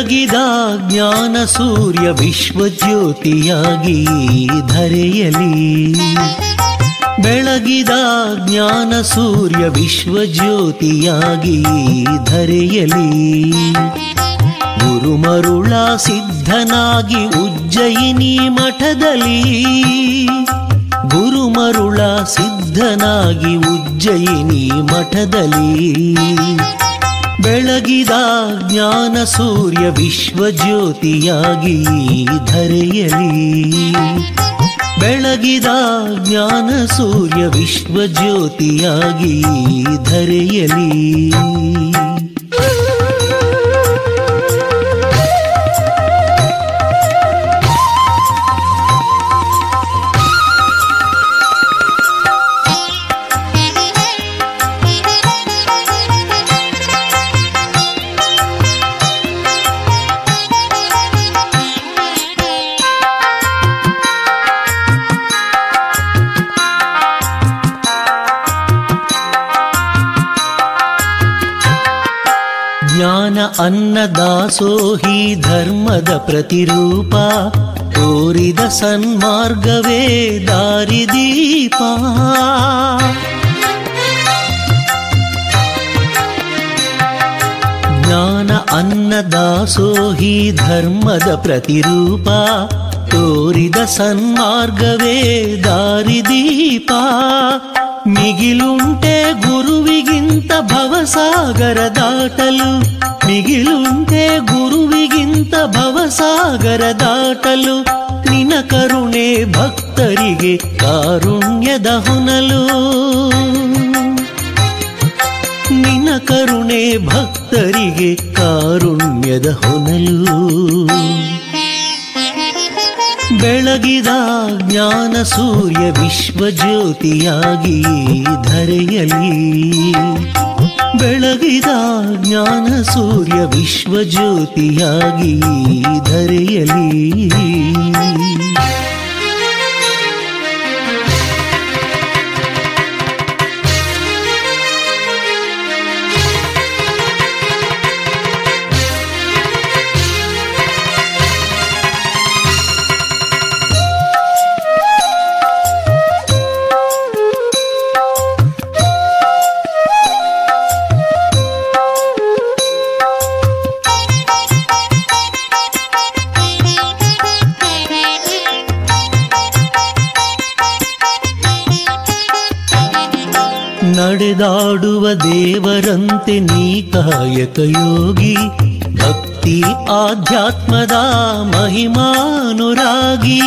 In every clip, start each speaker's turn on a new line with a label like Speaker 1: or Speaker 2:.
Speaker 1: ಬೆಳಗಿದ ಜ್ಞಾನ ಸೂರ್ಯ ವಿಶ್ವಜ್ಯೋತಿಯಾಗಿ ಧರೆಯಲಿ ಬೆಳಗಿದ ಜ್ಞಾನ ಸೂರ್ಯ ವಿಶ್ವಜ್ಯೋತಿಯಾಗಿ ಧರೆಯಲಿ ಗುರುಮರುಳ ಸಿದ್ಧನಾಗಿ ಉಜ್ಜಯಿನಿ ಮಠದಲ್ಲಿ ಗುರುಮರುಳ ಸಿದ್ಧನಾಗಿ ಉಜ್ಜಯಿನಿ ಮಠದಲ್ಲಿ ಬೆಳಗಿದ ಜ್ಞಾನ ಸೂರ್ಯ ವಿಶ್ವಜ್ಯೋತಿಯಾಗಿ ಧರೆಯಲಿ ಬೆಳಗಿದ ಜ್ಞಾನ ಸೂರ್ಯ ವಿಶ್ವಜ್ಯೋತಿಯಾಗಿ ಧರೆಯಲಿ ಜ್ಞಾನ ಅನ್ನದಾಸೋಹಿ ಧರ್ಮದ ಪ್ರತಿರೂಪ ತೋರಿದ ಸನ್ಮಾರ್ಗವೇ ದಾರಿದೀಪ ಜ್ಞಾನ ಅನ್ನದಾಸೋಹಿ ಧರ್ಮದ ಪ್ರತಿರೂಪ ತೋರಿದ ಸನ್ಮಾರ್ಗವೇ ದಾರಿದೀಪ ಮಿಗಿಲುಂಟೆ ಗುರುವಿಗಿಂತ ಭವಸಾಗರ ದಾಟಲು ಮಿಗಿಲುಂಟೆ ಗುರುವಿಗಿಂತ ಭವಸಾಗರ ದಾಟಲು ನಿನ ಕರುಣೆ ಭಕ್ತರಿಗೆ ಕಾರುಣ್ಯದ ಹೊನಲು ನಿನ ಕರುಣೆ ಭಕ್ತರಿಗೆ ಕಾರುಣ್ಯದ ಹೊನಲು ಬೆಳಗಿದ ಜ್ಞಾನ ಸೂರ್ಯ ವಿಶ್ವಜ್ಯೋತಿಯಾಗಿ ಧರೆಯಲಿ ಬೆಳಗಿದ ಜ್ಞಾನ ಸೂರ್ಯ ವಿಶ್ವಜ್ಯೋತಿಯಾಗಿ ಧರೆಯಲಿ ನಡೆದಾಡುವ ದೇವರಂತೆ ನೀ ಕಾಯಕ ಯೋಗಿ ಭಕ್ತಿ ಆಧ್ಯಾತ್ಮದ ಮಹಿಮಾನುರಾಗಿ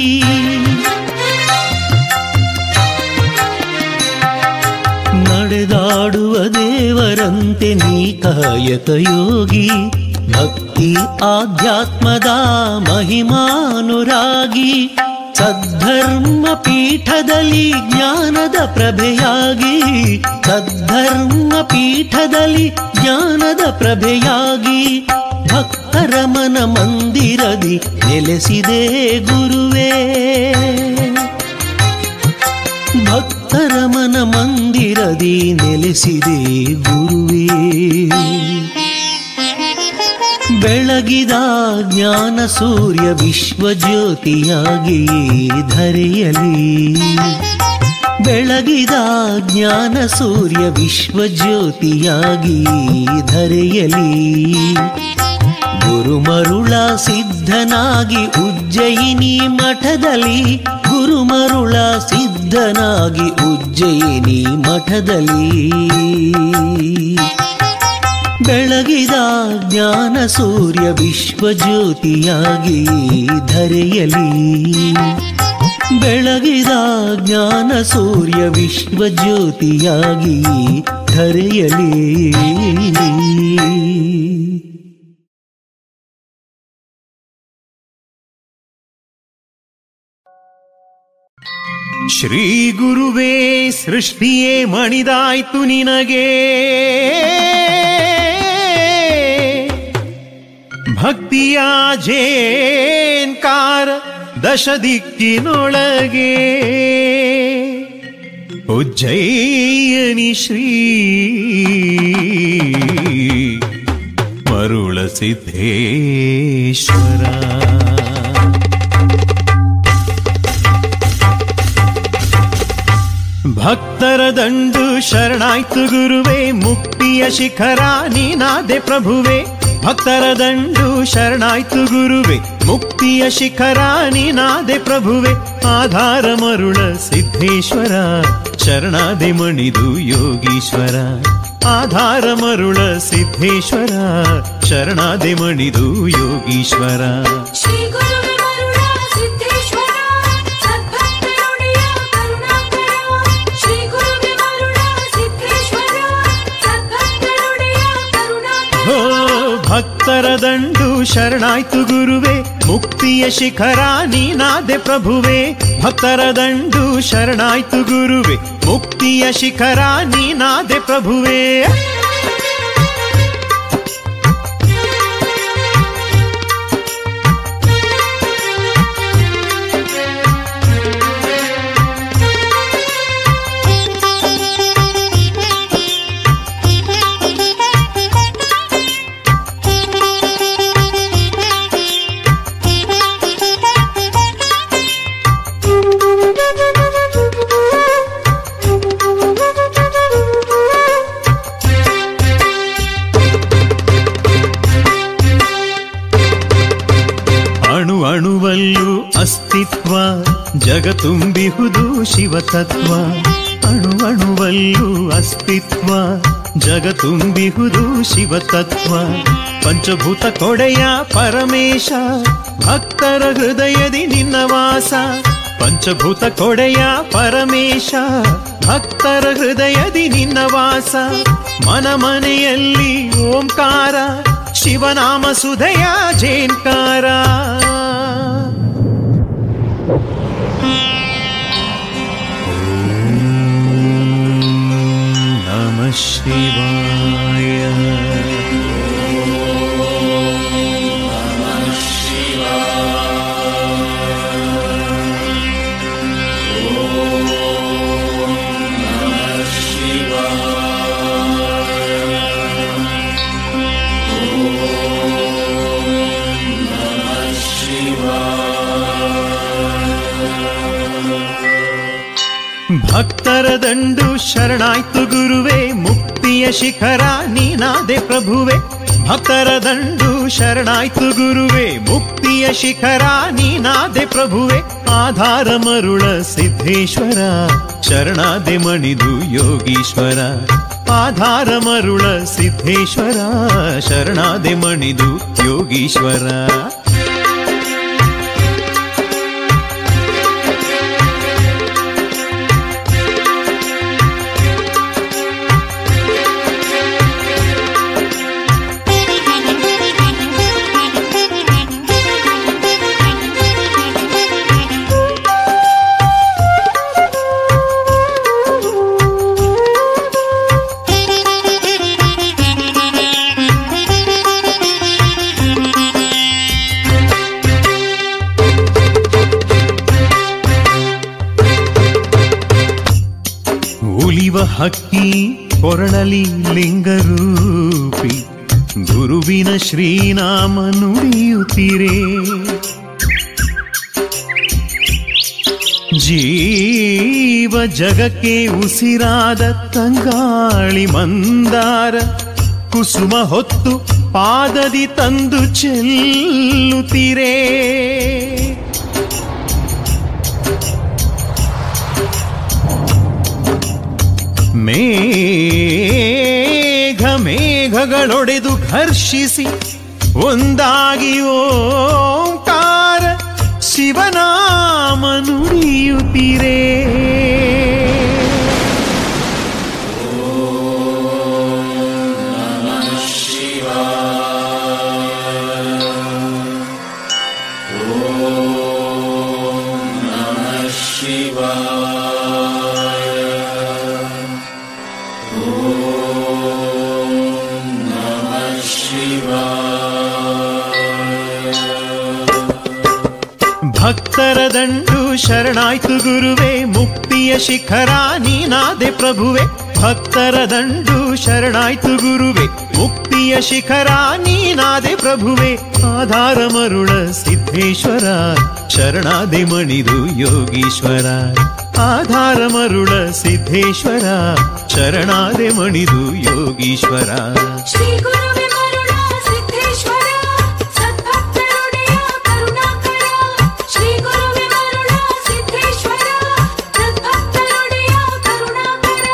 Speaker 1: ನಡೆದಾಡುವ ದೇವರಂತೆ ನೀ ಕಾಯಕ ಯೋಗಿ ಭಕ್ತಿ ಆಧ್ಯಾತ್ಮದ ಮಹಿಮಾನುರಾಗಿ ಸದ್ಧರ್ಮ ಪೀಠದಲ್ಲಿ ಜ್ಞಾನದ ಪ್ರಭೆಯಾಗಿ ಸದ್ಧರ್ಮ ಪೀಠದಲ್ಲಿ ಜ್ಞಾನದ ಪ್ರಭೆಯಾಗಿ ಭಕ್ತರ ಮನ ಮಂದಿರದಿ ನೆಲೆಸಿದೆ ಗುರುವೇ ಭಕ್ತರ ಮನ ಮಂದಿರದಿ ನೆಲೆಸಿದೆ ಗುರುವೇ ಬೆಳಗಿದ ಜ್ಞಾನ ಸೂರ್ಯ ವಿಶ್ವಜ್ಯೋತಿಯಾಗಿ ಧರೆಯಲಿ ಬೆಳಗಿದ ಜ್ಞಾನ ಸೂರ್ಯ ವಿಶ್ವಜ್ಯೋತಿಯಾಗಿ ಧರೆಯಲಿ ಗುರುಮರುಳ ಸಿದ್ಧನಾಗಿ ಉಜ್ಜಯಿನಿ ಮಠದಲ್ಲಿ ಗುರುಮರುಳ ಸಿದ್ಧನಾಗಿ ಉಜ್ಜಯಿನಿ ಮಠದಲ್ಲಿ ಬೆಳಗಿದ ಜ್ಞಾನ ಸೂರ್ಯ ವಿಶ್ವಜ್ಯೋತಿಯಾಗಿ ಧರೆಯಲಿ ಬೆಳಗಿದ ಜ್ಞಾನ ಸೂರ್ಯ ವಿಶ್ವಜ್ಯೋತಿಯಾಗಿ ಧರೆಯಲಿ ಶ್ರೀ ಗುರುವೇ ಸೃಷ್ಟಿಯೇ ಮಣಿದಾಯ್ತು ನಿನಗೆ ಭಕ್ತಿಯ ಜೇನ್ಕಾರ ದಶ ದಿಕ್ಕಿನೊಳಗೆ ಉಜ್ಜಯಿನಿ ಶ್ರೀ ಮರುಳ ಸಿದ್ಧೇಶ್ವರ ಭಕ್ತರ ದಂಡು ಶರಣಾಯ್ತು ಗುರುವೇ ಮುಕ್ತಿಯ ಶಿಖರ ನೀನಾದೆ ಪ್ರಭುವೆ ಭಕ್ತರ ದಂಡು ಶರಣಾಯ್ತು ಗುರುವೆ ಮುಕ್ತಿಯ ಶಿಖರ ನೀನಾದೆ ಪ್ರಭುವೆ ಆಧಾರ ಮರುಳ ಸಿದ್ಧೇಶ್ವರ ಶರಣಾದೆ ಮಣಿದು ಯೋಗೀಶ್ವರ ಆಧಾರ ಮರುಳ ಸಿದ್ಧೇಶ್ವರ ಶರಣಾದೆ ಮಣಿದು ಯೋಗೀಶ್ವರ
Speaker 2: ಶ್ರೀ ಗುರುವೆ ವರುಣ ಸಿದ್ದೇಶ್ವರ ಸದ್ಭಕ್ತರೊಡೆಯ ಕರುಣಾಕರ ಶ್ರೀ ಗುರುವೆ ವರುಣ ಸಿದ್ದೇಶ್ವರ ಸದ್ಭಕ್ತರೊಡೆಯ ಕರುಣಾಕರ
Speaker 1: ಹೋ ಭಕ್ತರ ದಂಡು ಶರಣಾಯ್ತು ಗುರುವೆ ಮುಕ್ತಿಯ ಶಿಖರ ನೀನಾದೆ ಪ್ರಭುವೆ ಭಕ್ತರ ದಂಡು ಶರಣಾಯ್ತು ಗುರುವೆ ಮುಕ್ತಿಯ ಶಿಖರ ನೀನಾದೆ ಪ್ರಭುವೆ ಅಣು ಅಣುವಲ್ಲೂ ಅಸ್ತಿತ್ವ ಜಗತುಂಬಿಹುದು ಶಿವತತ್ವ ಅಣು ಅಣುವಲ್ಲೂ ಅಸ್ತಿತ್ವ ಜಗತುಂಬಿಹುದು ಶಿವತತ್ವ ಪಂಚಭೂತ ಕೊಡೆಯ ಪರಮೇಶ ಭಕ್ತರ ಹೃದಯದಿ ನಿನ್ನ ವಾಸ ಪಂಚಭೂತ ಕೊಡೆಯ ಪರಮೇಶ ಭಕ್ತರ ಹೃದಯದಿ ನಿನ್ನ ವಾಸ ಮನ ಮನೆಯಲ್ಲಿ ಓಂಕಾರ ಶಿವನಾಮ ಸುಧಯ ಜೇನ್ಕಾರ ನಮ ಶಿವಾಯ ಭಕ್ತರ ದಂಡು ಶರಣಾಯ್ತು ಗುರುವೆ ಮುಕ್ತಿಯ ಶಿಖರ ನೀನಾದೆ ಪ್ರಭುವೆ ಭಕ್ತರ ದಂಡು ಶರಣಾಯ್ತು ಗುರುವೆ ಮುಕ್ತಿಯ ಶಿಖರ ನೀನಾದೆ ಪ್ರಭುವೆ ಆಧಾರ ಮರುಳ ಸಿದ್ಧೇಶ್ವರ ಶರಣಾದೆ ಮಣಿದು ಯೋಗೀಶ್ವರ ಆಧಾರ ಮರುಳ ಸಿದ್ಧೇಶ್ವರ ಶರಣಾದೆ ಮಣಿದು ಯೋಗೀಶ್ವರ ಉಲಿವ ಹಕ್ಕಿ ಕೊರಳಲಿ ಲಿಂಗರೂಪಿ ಗುರುವಿನ ಶ್ರೀನಾಮ ನುಡಿಯುತ್ತೀರೇ ಜೀವ ಜಗಕ್ಕೆ ಉಸಿರಾದ ತಂಗಾಳಿ ಮಂದಾರ ಕುಸುಮ ಹೊತ್ತು ಪಾದದಿ ತಂದು ಚೆಲ್ಲುತ್ತೀರೇ ಮೇಘ ಮೇಘಗಳೊಡೆದು ಘರ್ಷಿಸಿ ಒಂದಾಗಿ ಓಂಕಾರ ಶಿವನಾಮ ನುಡಿಯುತ್ತೀರೇ ಭಕ್ತರ ದಂಡು ಶರಣಾಯ್ತು ಗುರುವೆ ಮುಕ್ತಿಯ ಶಿಖರ ನೀನಾದೆ ಪ್ರಭುವೆ ಭಕ್ತರ ದಂಡು ಶರಣಾಯ್ತು ಗುರುವೆ ಮುಕ್ತಿಯ ಶಿಖರ ನೀನಾದೆ ಪ್ರಭುವೆ ಆಧಾರ ಮರುಳ ಸಿದ್ದೇಶ್ವರ ಶರಣಾದೆ ಮಣಿದು ಯೋಗೀಶ್ವರ ಆಧಾರ ಮರುಳ ಸಿದ್ದೇಶ್ವರ ಶರಣಾದೆ ಮಣಿದು ಯೋಗೀಶ್ವರ
Speaker 2: ಶ್ರೀ ಗುರುವೆ ಮರುಳ ಸಿದ್ದೇಶ್ವರ ಸದ್ಭಕ್ತರುಡೆಯ ಕರುಣಾಕರ ಶ್ರೀ ಗುರುವೆ ಮರುಳ ಸಿದ್ದೇಶ್ವರ ಸದ್ಭಕ್ತರುಡೆಯ ಕರುಣಾಕರ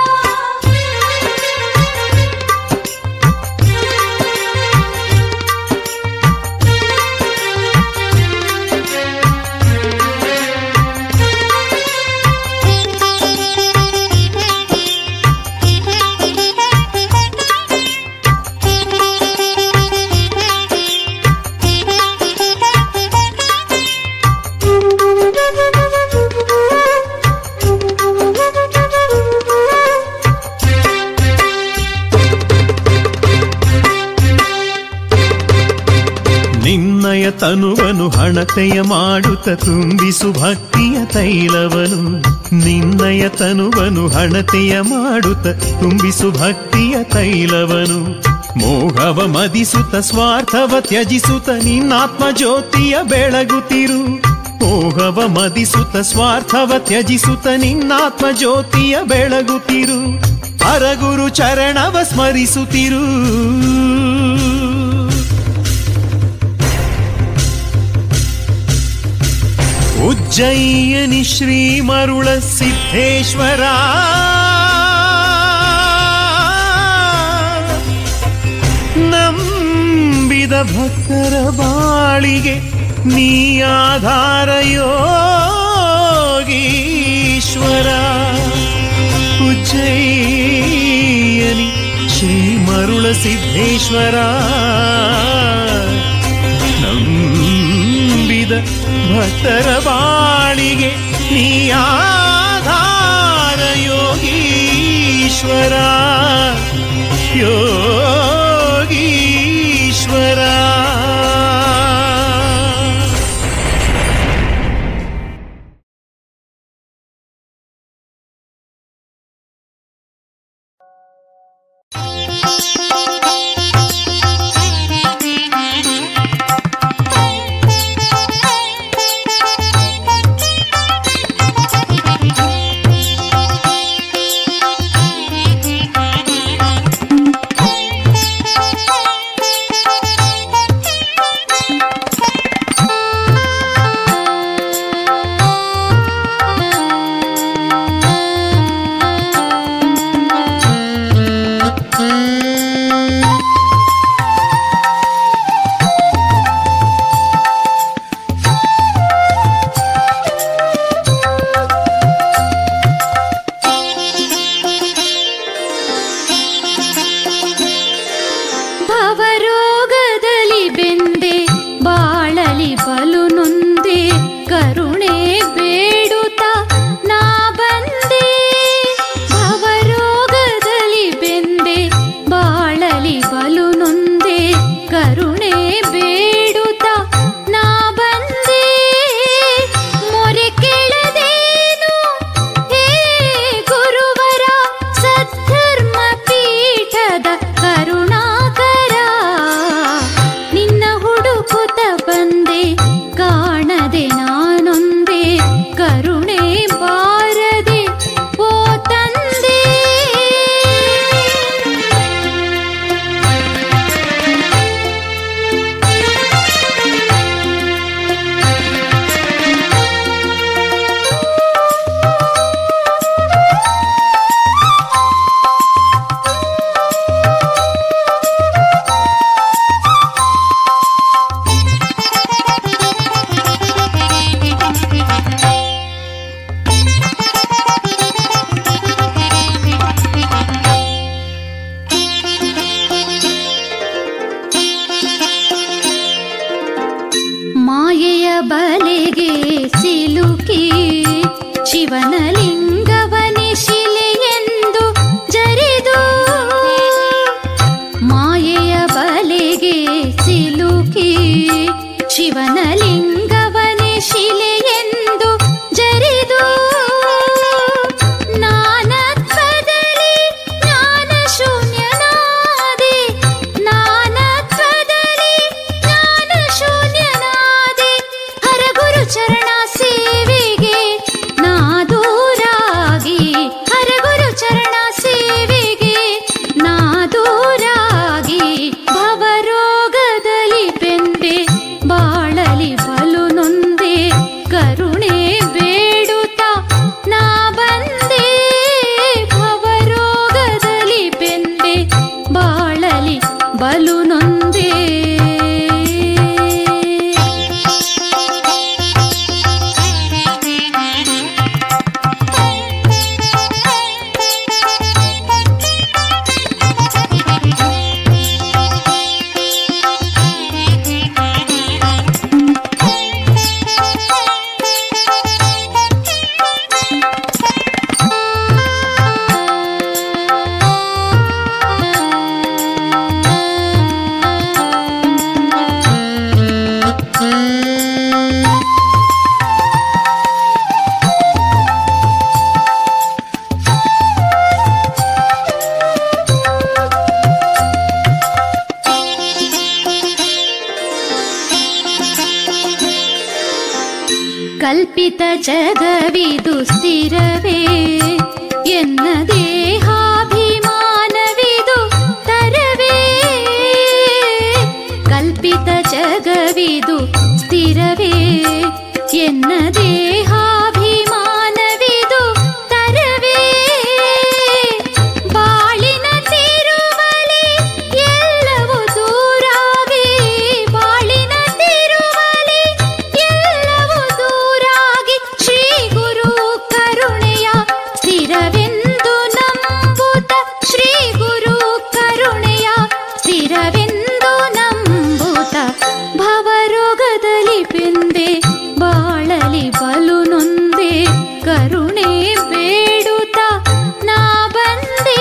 Speaker 1: ನಿನ್ನಯ ತನುವನು ಹಣತೆಯ ಮಾಡುತ್ತ ತುಂಬಿಸು ಭಕ್ತಿಯ ತೈಲವನು ನಿನ್ನಯ ತನುವನು ಹಣತೆಯ ಮಾಡುತ್ತ ತುಂಬಿಸು ಭಕ್ತಿಯ ತೈಲವನು ಮೋಹವ ಮದಿಸುತ್ತ ಸ್ವಾರ್ಥವ ತ್ಯಜಿಸುತ್ತ ನಿನ್ನಾತ್ಮ ಜ್ಯೋತಿಯ ಬೆಳಗುತ್ತಿರು ಮೋಹವ ಮದಿಸುತ್ತ ಸ್ವಾರ್ಥವ ತ್ಯಜಿಸುತ್ತ ನಿನ್ನಾತ್ಮ ಜ್ಯೋತಿಯ ಬೆಳಗುತ್ತಿರು ಹರಗುರು ಚರಣವ ಸ್ಮರಿಸುತ್ತಿರು ಉಜ್ಜಯಿಯನಿ ಶ್ರೀ ಮರುಳ ಸಿದ್ದೇಶ್ವರ ನಂಬಿದ ಭಕ್ತರ ಬಾಳಿಗೆ ನೀ ಆಧಾರ ಯೋಗೀಶ್ವರ ಉಜ್ಜಯಿಯನಿ ಶ್ರೀ ಮರುಳ ಸಿದ್ದೇಶ್ವರ ನಂಬಿದ ಭಕ್ತರ ಬಾಳಿಗೆ ನೀ ಆಧಾರ ಯೋಗೀಶ್ವರ ಯೋಗೀಶ್ವರ
Speaker 2: ಶ್ರೀ
Speaker 3: ಕಲ್ಪಿತ ಜಗವಿದು ಸ್ಥಿರವೇ ಎನ್ನ ದೇಹಾಭಿಮಾನವಿದು ತರವೇ ಕಲ್ಪಿತ ಜಗವಿದು ಸ್ಥಿರವೇ ಎನ್ನ ದೇಹಾಭಿಮಾನವಿದು ತರವೇ ಬಾಳಿನ ತಿರುಮಲೆ ಎಲ್ಲವೂ ದೂರಾಗಿ ಬಾಳಿನ ತಿರುಮಲೆ ಎಲ್ಲವೂ ದೂರಾಗಿ ಶ್ರೀ ಗುರು ಕರುಣೆಯ ಸ್ಥಿರವೆಂದು ನಂಬುತ್ತ ಶ್ರೀ ಗುರು ಕರುಣೆಯ ಸ್ಥಿರವೆಂದು ನಂಬುತ್ತ ಭವರೋಗದಲ್ಲಿ ಬೆಂದೆ ಬಾಳಲಿ ಬಲು ನೊಂದೆ ಕರುಣೆ ಬೇಡುತ್ತ ನಾ ಬಂದೆ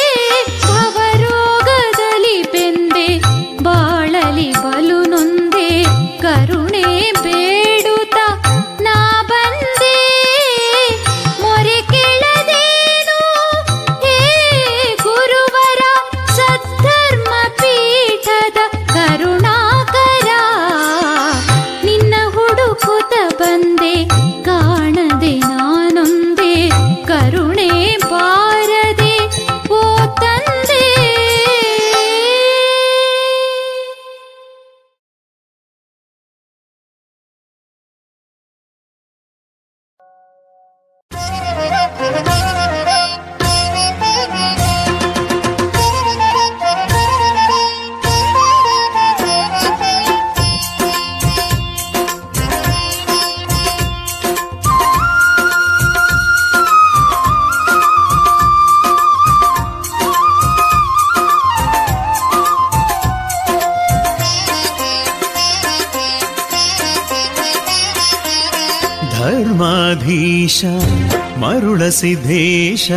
Speaker 3: ಭವರೋಗದಲ್ಲಿ ಬೆಂದೆ ಬಾಳಲಿ ಬಲು ನೊಂದೆ ಕರುಣೆ ಬೇಡುತ್ತ ನಾ ಬಂದೆ ಮೊರೆ ಕೇಳದೇನು ಹೇ ಗುರುವರ ಸದ್ಧರ್ಮ ಪೀಠದ ಕರುಣಾಕರ ನಿನ್ನ ಹುಡುಕುತ್ತ ಬಂದೆ ಕಾಣದೆ ನಾನೊಂದೆ ಕರುಣೆ ಬಾರದೆ ಓ ತಂದೆ
Speaker 1: ಧರ್ಮಾಧೀಶ ಮರುಳ ಸಿದ್ಧೇಶ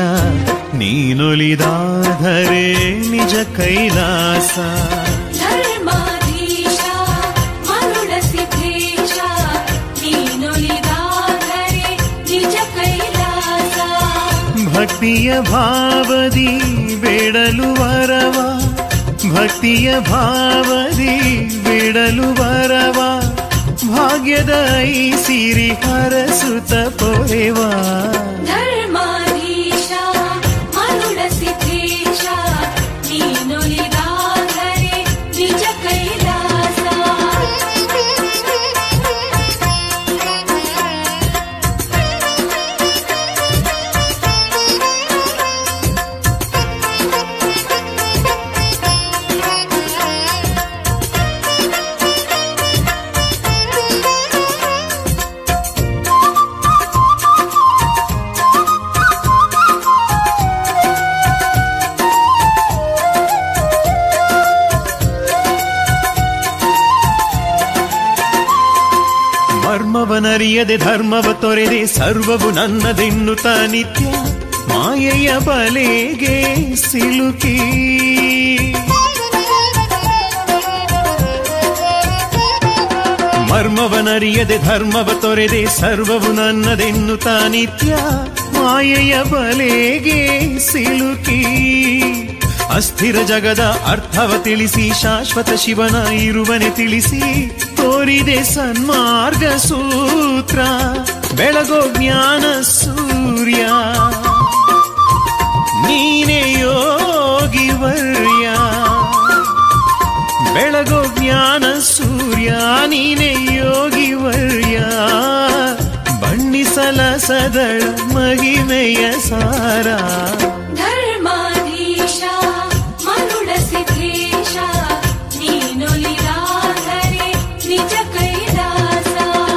Speaker 1: ನೀನೊಲಿದಾಧರೆ ನಿಜ ಕೈಲಾಸ
Speaker 2: ಧರ್ಮಾಧೀಶ ಮರುಳ ಸಿದ್ಧೇಶ ನೀನೊಲಿದಾದರೆ ನಿಜ ಕೈಲಾಸ
Speaker 1: ಭಕ್ತಿಯ ಭಾವದಿ ಬೇಡಲು ವರವ ಭಕ್ತಿಯ ಭಾವದಿ ಬೇಡಲು ವರವ ಭಾಗ್ಯದ ಈ ಸಿರಿ ಹರಸುತ ಪೊರೆವಾ
Speaker 2: ಧರ್ಮಾಧೀಶ ಮರುಳ ಸಿದ್ಧೇಶ ನೀನೊಲಿದಾದರೆ ನಿಜ ಕೈಲಾಸ
Speaker 1: ಮರ್ಮವನರಿಯದೆ ಧರ್ಮವ ತೊರೆದೆ ಸರ್ವವು ನನ್ನದೆನ್ನುತ್ತ ನಿತ್ಯ ಮಾಯೆಯ ಬಲೆಗೆ ಸಿಲುಕಿ ಮರ್ಮವನರಿಯದೆ ಧರ್ಮವ ತೊರೆದೆ ಸರ್ವವು ನನ್ನದೆನ್ನುತ್ತ ನಿತ್ಯ ಮಾಯೆಯ ಬಲೆಗೆ ಸಿಲುಕಿ ಅಸ್ಥಿರ ಜಗದ ಅರ್ಥವ ತಿಳಿಸಿ ಶಾಶ್ವತ ಶಿವನ ಇರುವನೆ ತಿಳಿಸಿ ತೋರಿದೆ ಸನ್ಮಾರ್ಗ ಸೂತ್ರ ಬೆಳಗೋ ಜ್ಞಾನ ಸೂರ್ಯ ನೀನೇ ಯೋಗಿ ವರ್ಯ ಬೆಳಗೋ ಜ್ಞಾನ ಸೂರ್ಯ ನೀನೇ ಯೋಗಿ ವರ್ಯ ಬಣ್ಣಿಸಲ ಸದಳ ಮಹಿಮೆಯ ಸಾರ
Speaker 2: ಧರ್ಮಾಧೀಶ ಮರುಳ ಸಿದ್ಧೇಶ ನೀನೊಲಿದಾದರೆ ನಿಜ ಕೈಲಾಸ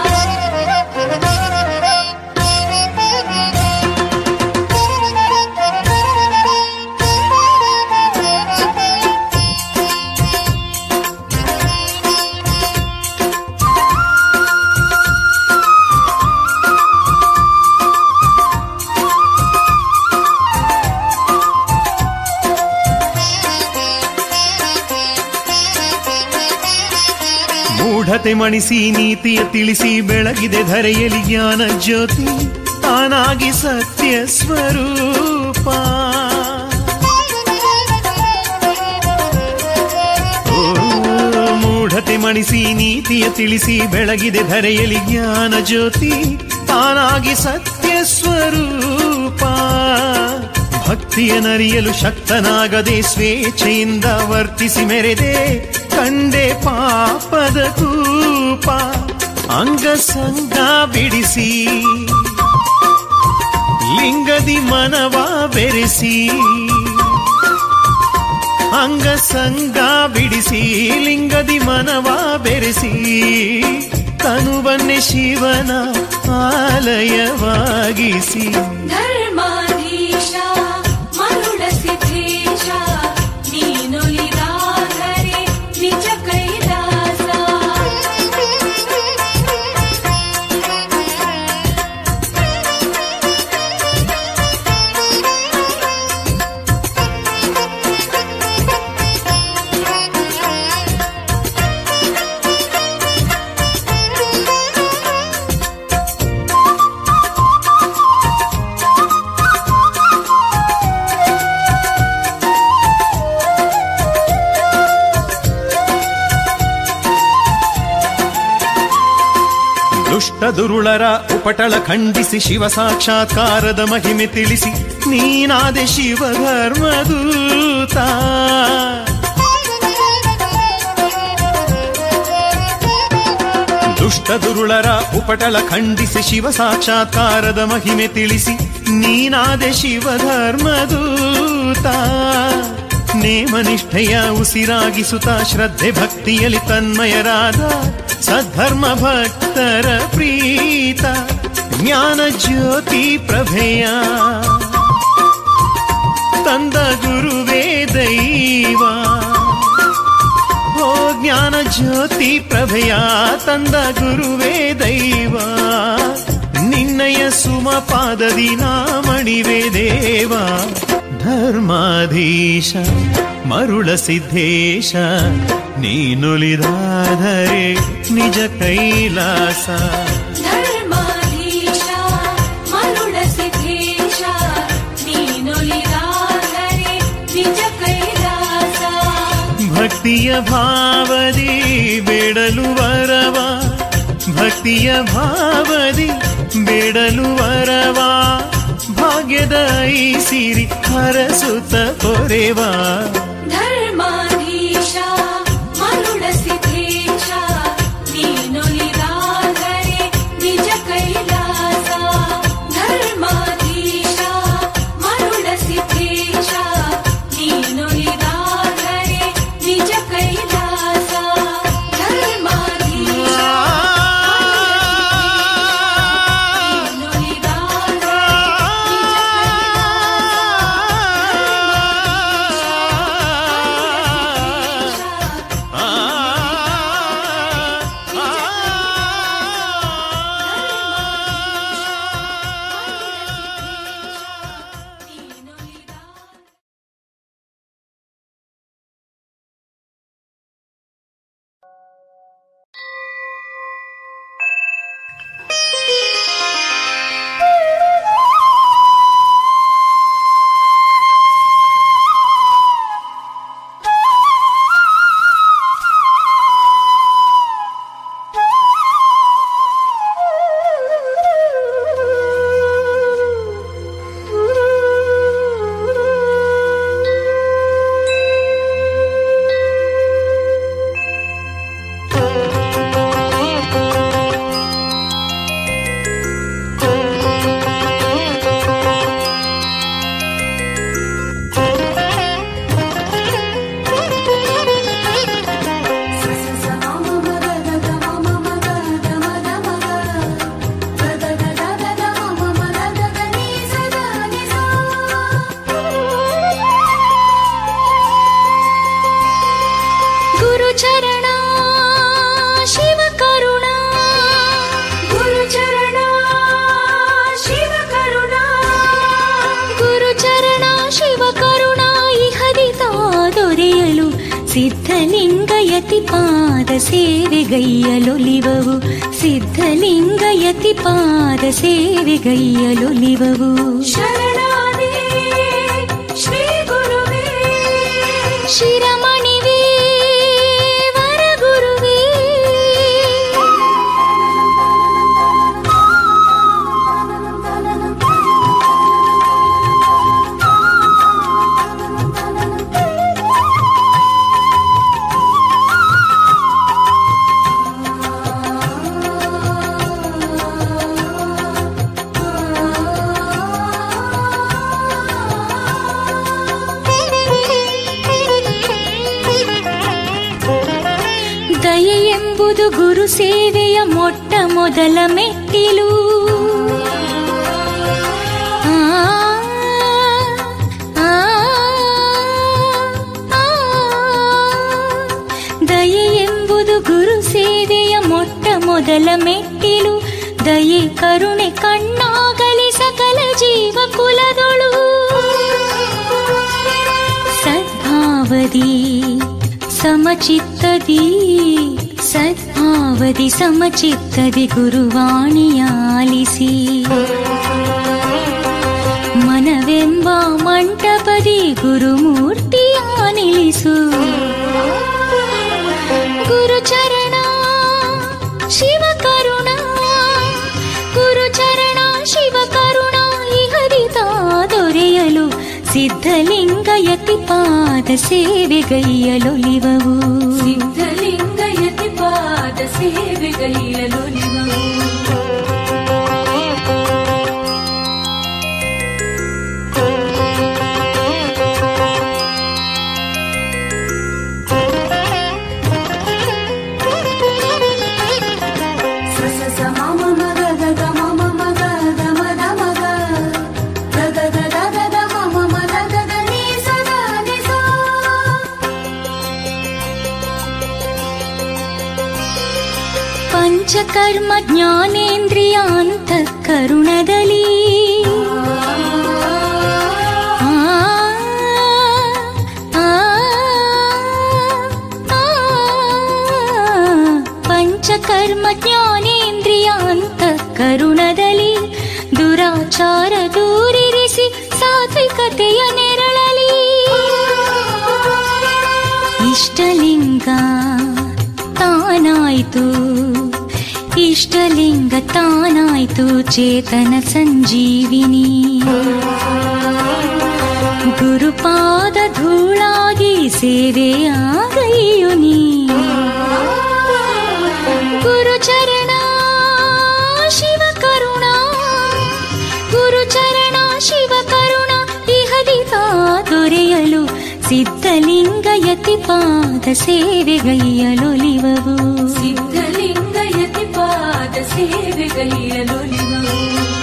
Speaker 1: ಮೂಢತೆ ಮಣಿಸಿ ನೀತಿಯ ತಿಳಿಸಿ ಬೆಳಗಿದೆ ಧರೆಯಲಿ ಜ್ಞಾನ ಜ್ಯೋತಿ ತಾನಾಗಿ ಸತ್ಯ ಸ್ವರೂಪ ಓ, ಮೂಢತೆ ಮಣಿಸಿ ನೀತಿಯ ತಿಳಿಸಿ ಬೆಳಗಿದೆ ಧರೆಯಲಿ ಜ್ಞಾನ ಜ್ಯೋತಿ ತಾನಾಗಿ ಸತ್ಯ ಸ್ವರೂಪ ಭಕ್ತಿಯ ನರಿಯಲು ಶಕ್ತನಾಗದೆ ಸ್ವೇಚ್ಛೆಯಿಂದ ವರ್ತಿಸಿ ಮೆರೆದೆ ಕಂಡೆ ಪಾಪದ ಕೂಪ ಅಂಗ ಸಂಗ ಬಿಡಿಸಿ ಲಿಂಗದಿ ಮನವ ಬೆರೆಸಿ ಅಂಗ ಸಂಗ ಬಿಡಿಸಿ ಲಿಂಗದಿ ಮನವ ಬೆರೆಸಿ ತನುವನ್ನೇ ಶಿವನ ಆಲಯವಾಗಿಸಿ
Speaker 2: ಧರ್ಮಾಧೀಶ ಮರುಳ ಸಿದ್ಧೇಶ ನೀನುಲಿದಾದರೆ ನಿಜ ಕೈಲಾಸ
Speaker 1: ದುಷ್ಟ ದುರುಳರ ಉಪಟಳ ಖಂಡಿಸಿ ಶಿವ ಸಾಕ್ಷಾತ್ಕಾರದ ಮಹಿಮೆ ತಿಳಿಸಿ ನೀನಾದೆ ಶಿವ ಧರ್ಮದೂತ ದುಷ್ಟ ದುರುಳರ ಉಪಟಳ ಖಂಡಿಸಿ ಶಿವ ಸಾಕ್ಷಾತ್ಕಾರದ ಮಹಿಮೆ ತಿಳಿಸಿ ನೀನಾದೆ ಶಿವ ಧರ್ಮದೂತ ನೇಮನಿಷ್ಠೆಯ ಉಸಿರಾಗಿಸುತ್ತ ಶ್ರದ್ಧೆ ಭಕ್ತಿಯಲ್ಲಿ ತನ್ಮಯರಾದ ಸದ್ಧರ್ಮ ಭಕ್ತರ ಪ್ರೀತ ಜ್ಞಾನ ಜ್ಯೋತಿ ಪ್ರಭೆಯ ತಂದ ಗುರುವೇ ದೈವ ಓ ಜ್ಞಾನ ಜ್ಯೋತಿ ಪ್ರಭೆಯ ತಂದ ಗುರುವೇ ದೈವ ನಿನ್ನಯ ಸುಮ ಪಾದದಿ ನಾಮಣಿವೆ ದೇವ ಧರ್ಮಾಧೀಶ ಮರುಳ ಸಿದ್ಧೇಶ ನೀನುಲಿದಾದರೆ ನಿಜ ಕೈಲಾಸ
Speaker 2: ಧರ್ಮಾಧೀಶ ಮರುಳ ಸಿದ್ಧೇಶ ನೀನುಲಿದಾದರೆ ನಿಜ ಕೈಲಾಸ
Speaker 1: ಭಕ್ತಿಯ ಭಾವದಿ ಬೇಡಲು ವರವ ಭಕ್ತಿಯ ಭಾವದಿ ಬೇಡಲು ವರವ ಭಾಗ್ಯದ ಈ ಸಿರಿ ಹರಸುತ್ತ ಕೊರೆವಾ
Speaker 2: ಧರ್ಮಾಧೀಶ ಮರುಳ ಸಿದ್ಧೇಶ ನೀನುಲಿದಾದರೆ ನಿಜ ಕೈಲಾಸ ಧರ್ಮಾಧೀಶ ಮರುಳ ಸಿದ್ಧೇಶ ನೀನುಲಿದಾದರೆ ನಿಜ ಕೈಲಾಸ ಧರ್ಮಾಧೀಶ ನೀನುಲಿದಾದರೆ
Speaker 3: ಗುರುಚರಣ ಶಿವ ಕರುಣಾ
Speaker 2: ಗುರುಚರಣ ಶಿವ ಕರುಣಾ
Speaker 3: ಗುರುಚರಣ ಶಿವ ಕರುಣಾ ಇಹದಿತಾ ದೊರೆಯಲು ಸಿದ್ಧಲಿಂಗಯತಿ ಪಾದ ಸೇವೆಗೈಯಲೊಲಿವವು ಸಿದ್ಧಲಿಂಗಯತಿ ಪಾದ ಸೇವೆಗೈಯಲೊಲಿವವು
Speaker 2: ಶರಣಾದೆ ಶ್ರೀ ಗುರುವೇ
Speaker 3: ಶಿರಮಣಿವೇ ವರಗುರುವೇ ಎಂಬುದು ಗುರು ಸೇವೆಯ ಮೊಟ್ಟ ಮೊದಲ ಮೆಟ್ಟಿಲು ಆ, ಆ, ಆ. ದಯೆ ಎಂಬುದು ಗುರು ಸೇವೆಯ ಮೊಟ್ಟ ಮೊದಲ ಮೆಟ್ಟಿಲು ದಯೆ ಕರುಣೆ ಕಣ್ಣಾಗಲಿ ಸಕಲ ಜೀವ ಕುಲದೊಳು ಸದ್ಭಾವದಿ ಸಮಚಿತ್ತದಿ ಸದ್ಭಾವದಿ ಸಮಚಿತ್ತದಿ ಗುರುವಾಣಿಯಾಲಿಸಿ ಮನವೆಂಬ ಮಂಟಪದಿ ಗುರುಮೂರ್ತಿಯ ನಿಲ್ಲಿಸು ಗುರುಚರಣ ಶಿವ ಕರುಣ ಗುರುಚರಣ ಶಿವ ಕರುಣ ಇಹರಿತ ದೊರೆಯಲು ಸಿದ್ಧಲಿಂಗಯತಿ ಪಾದ ಸೇವೆಗೈಯಲೊಲಿವವು
Speaker 2: ಸಿದ್ಧಲಿಂಗಯತಿ ಪಾದ ಸೇವೆಗೈಯಲು ನಿಮವು ಸ ಸ ಸ ಮ ಮ ಮ ಗ ಗ ಗ ಮ ಮ ಮ ಗ ಗ ಮ ದ ಮ ಗ ಗ ಗ ಗ ದ ದ ದ ಮ ಮ ಮ ದ ದ ದ ni ಸ ದ ni ಸ
Speaker 3: ಪಂಚಕರ್ಮ ಜ್ಞಾನೇಂದ್ರಿಯ ಅಂತಃಕರುಣದಲ್ಲಿ ಆ, ಆ, ಆ. ಪಂಚಕರ್ಮ ಜ್ಞಾನೇಂದ್ರಿಯ ಅಂತಃಕರುಣದಲ್ಲಿ ದುರಾಚಾರ ದೂರಿರಿಸಿ ಸಾತ್ವಿಕತೆಯ ನೆರಳಲಿ ಇಷ್ಟಲಿಂಗ ತಾನಾಯ್ತು ಇಷ್ಟಲಿಂಗ ತಾನಾಯ್ತು ಚೇತನ ಸಂಜೀವಿನಿ ಗುರುಪಾದ ಧೂಳಾಗಿ ಸೇವೆಯಾಗೈಯು ನೀ ಗುರುಚರಣ ಶಿವ ಕರುಣ ಗುರುಚರಣ ಶಿವ ಕರುಣ ಇಹದಿತ ದೊರೆಯಲು ಸಿದ್ಧಲಿಂಗಯತಿ ಪಾದ ಸೇವೆಗೈಯಲೊಲಿವವು
Speaker 2: ಸಿದ್ಧಲಿಂಗಯತಿ ಪಾದ ಸೇವೆಗೈಯಲು ನಿಮವು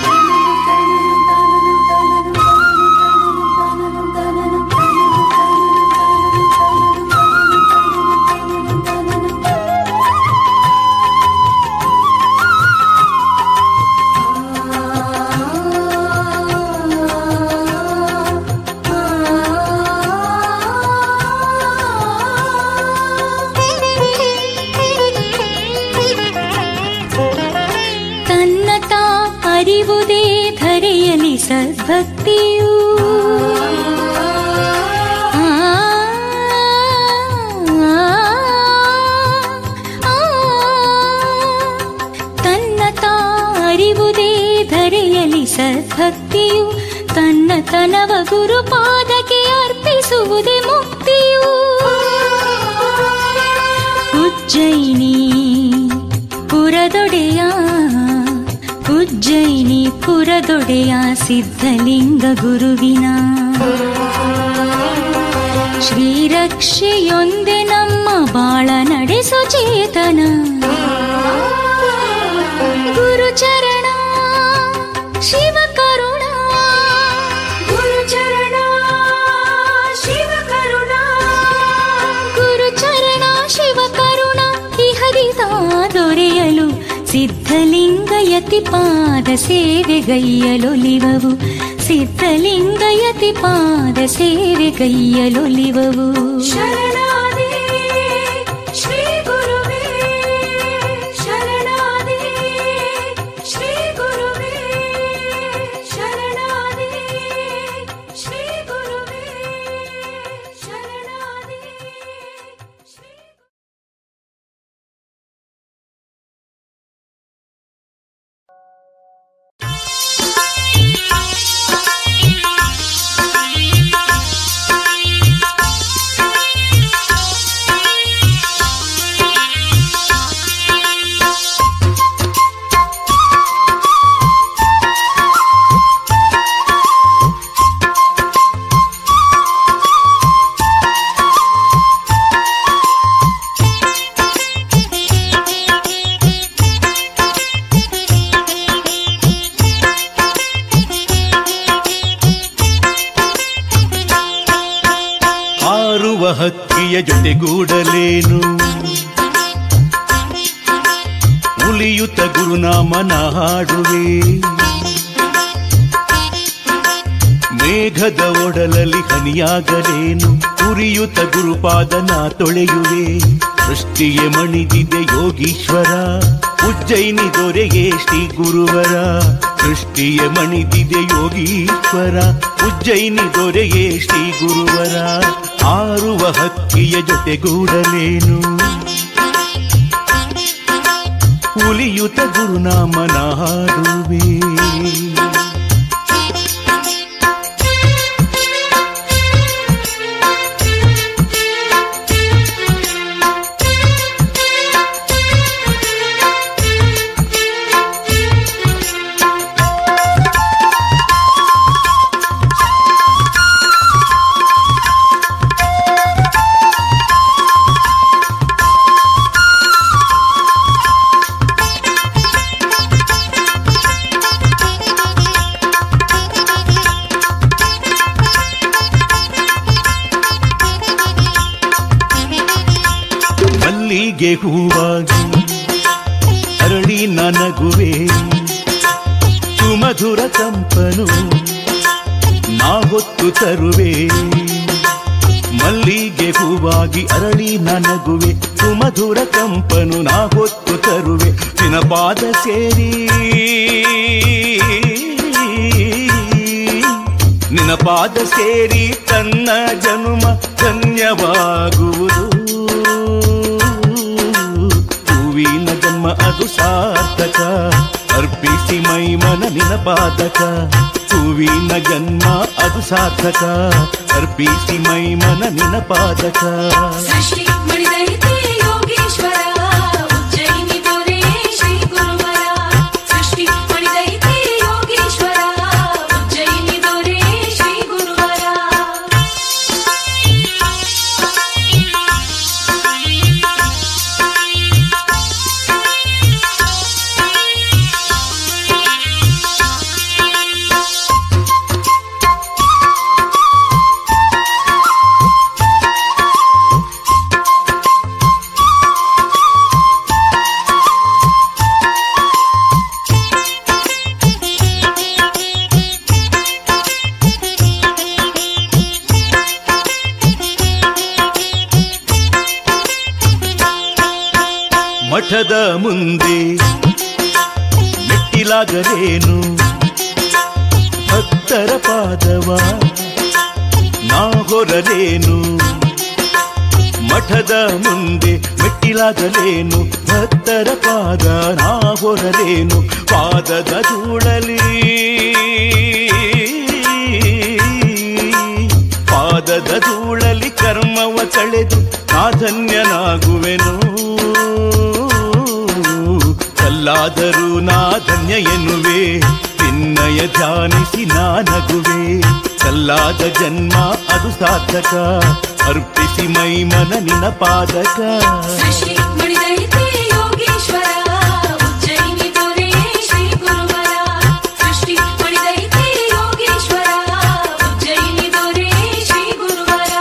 Speaker 3: ತನ್ನ ತಾ ಅರಿವುದೇ ಧರೆಯಲಿ ಸದ್ಭಕ್ತಿಯು ಆ, ಆ, ಆ. ತನ್ನ ತಾ ಅರಿವುದೇ ಧರೆಯಲಿ ಸದ್ಭಕ್ತಿಯು ತನ್ನ ತನವ ಗುರುಪಾದಕ್ಕೆ ಅರ್ಪಿಸುವುದೇ ಮುಕ್ತಿಯು ಉಜ್ಜಯಿನಿ ಪುರದೊಡೆಯ ಉಜ್ಜಯಿನಿ ಪುರದೊಡೆಯ ಸಿದ್ಧಲಿಂಗ ಗುರುವಿನ ಶ್ರೀರಕ್ಷೆಯೊಂದೆ ನಮ್ಮ ಬಾಳ ನಡೆಸೋ ಚೇತನ ಗುರುಚರಣ ಶಿವ ಕರುಣ
Speaker 2: ಗುರುಚರಣ ಶಿವ ಕರುಣ
Speaker 3: ಗುರುಚರಣ ಶಿವ ಕರುಣ ಇಹರಿತ ದೊರೆಯಲು ಸಿದ್ಧಲಿಂಗಯತಿ ಪಾದ ಸೇವೆಗೈಯಲೊಲಿವವು ಸಿದ್ಧಲಿಂಗಯತಿ ಪಾದ ಸೇವೆಗೈಯಲೊಲಿವವು
Speaker 2: ಶರಣಾದಿ ಶ್ರೀ ಗುರುವೇ ಶರಣಾದಿ ಶ್ರೀ ಗುರುವೇ ಶರಣಾದಿ ಶ್ರೀ ಗುರುವೇ ಶರಣಾದಿ ಶ್ರೀ
Speaker 4: Thank ಹಾರುವ ಹಕ್ಕಿಯ ಜೊತೆಗೂಡಲೇನು ಉಳಿಯುತ್ತ ಗುರುನಾಮನ ಹಾಡುವೆ ಮೇಘದ ಒಡಲಲ್ಲಿ ಹನಿಯಾಗಲೇನು ಉರಿಯುತ್ತ ಗುರುಪಾದನ ತೊಳೆಯುವೆ ಸೃಷ್ಟಿಗೆ ಮಣಿದಿದೆ ಯೋಗೀಶ್ವರ ಉಜ್ಜಯಿನಿ ದೊರೆಗೆ ಶ್ರೀ ಗುರುವರ ಸೃಷ್ಟಿಗೆ ಮಣಿದಿದೆ ಯೋಗೀಶ್ವರ ಉಜ್ಜಯಿನಿ ದೊರೆಗೆ ಶ್ರೀ ಗುರುವರ ಆರುವ ಹಕ್ಕಿಯ ಜೊತೆಗೂಡಲೇನು ಉಲಿಯುತ ಗುರುನಾಮನ ಹಾಡುವೆ ಮಲ್ಲಿಗೆ ಹೂವಾಗಿ ಅರಳಿ ನನಗುವೆ ಸುಮಧುರ ಕಂಪನು ನಾ ಹೊತ್ತು ತರುವೆ ಮಲ್ಲಿಗೆ ಹೂವಾಗಿ ಅರಳಿ ನನಗುವೆ ಸುಮಧುರ ಕಂಪನು ನಾ ಹೊತ್ತು ತರುವೆ ನಿನ ಪಾದ ಸೇರಿ ನಿನ ಪಾದ ಸೇರಿ ತನ್ನ ಜನುಮ ಧನ್ಯವಾಗುವುದು ಹೂವಿನ ಜನ್ಮ ಅದು ಸಾರ್ಥಕ ಅರ್ಪಿಸಿ ಮೈ ಮನ ನಿನ ಪಾದಕ ಹೂವಿನ ಜನ್ಮ ಅದು ಸಾರ್ಥಕ ಅರ್ಪಿಸಿ ಮೈ ಮನ ನಿನ ಪಾದಕ
Speaker 2: ಸೃಷ್ಟಿ ಮಣಿದೈತೆ ಯೋಗೀಶ್ವರ ಉಜ್ಜಯಿನಿ ದೊರೆ ಶ್ರೀ ಗುರುವರ ಸೃಷ್ಟಿ ಮಣಿದೈತೆ ಯೋಗೀಶ್ವರ ಉಜ್ಜಯಿನಿ ದೊರೆ ಶ್ರೀ ಗುರುವರ
Speaker 4: ಮಠದ ಮುಂದೆ ಮೆಟ್ಟಿಲಾಗಲೇನು ಭಕ್ತರ ಪಾದವ ನಾ ಹೊರಲೇನು ಮಠದ ಮುಂದೆ ಮೆಟ್ಟಿಲಾಗಲೇನು ಭಕ್ತರ ಪಾದ ನಾ ಹೊರಲೇನು ಪಾದದ ಧೂಳಲಿ ಪಾದದ ಧೂಳಲಿ ಕರ್ಮವ ಕಳೆದು ನಾ ಧನ್ಯನಾಗುವೆನು ಕಲ್ಲಾದರೂ ನಾ ಧನ್ಯ ಎನ್ನುವೆ ನಿನ್ನಯ ಧ್ಯಾನಿಸಿ ನಾ ನಗುವೆ ಕಲ್ಲಾದ ಜನ್ಮ ಅದು ಸಾರ್ಥಕ ಅರ್ಪಿಸಿ ಮೈ ಮನ ನಿನ ಪಾದಕ
Speaker 2: ಸೃಷ್ಟಿ ಮಣಿದೈತೆ ಯೋಗೀಶ್ವರ ಉಜ್ಜಯಿನಿ ದೊರೆ ಶ್ರೀ ಗುರುವರ ಸೃಷ್ಟಿ ಮಣಿದೈತೆ ಯೋಗೀಶ್ವರ ಉಜ್ಜಯಿನಿ ದೊರೆ ಶ್ರೀ ಗುರುವರ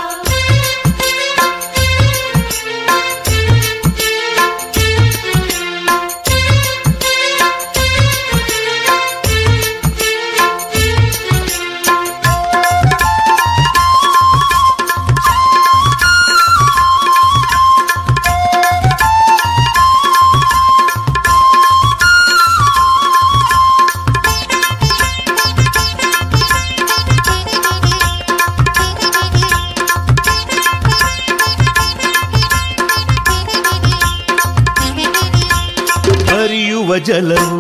Speaker 4: ಹರಿಯುವ ಜಲವು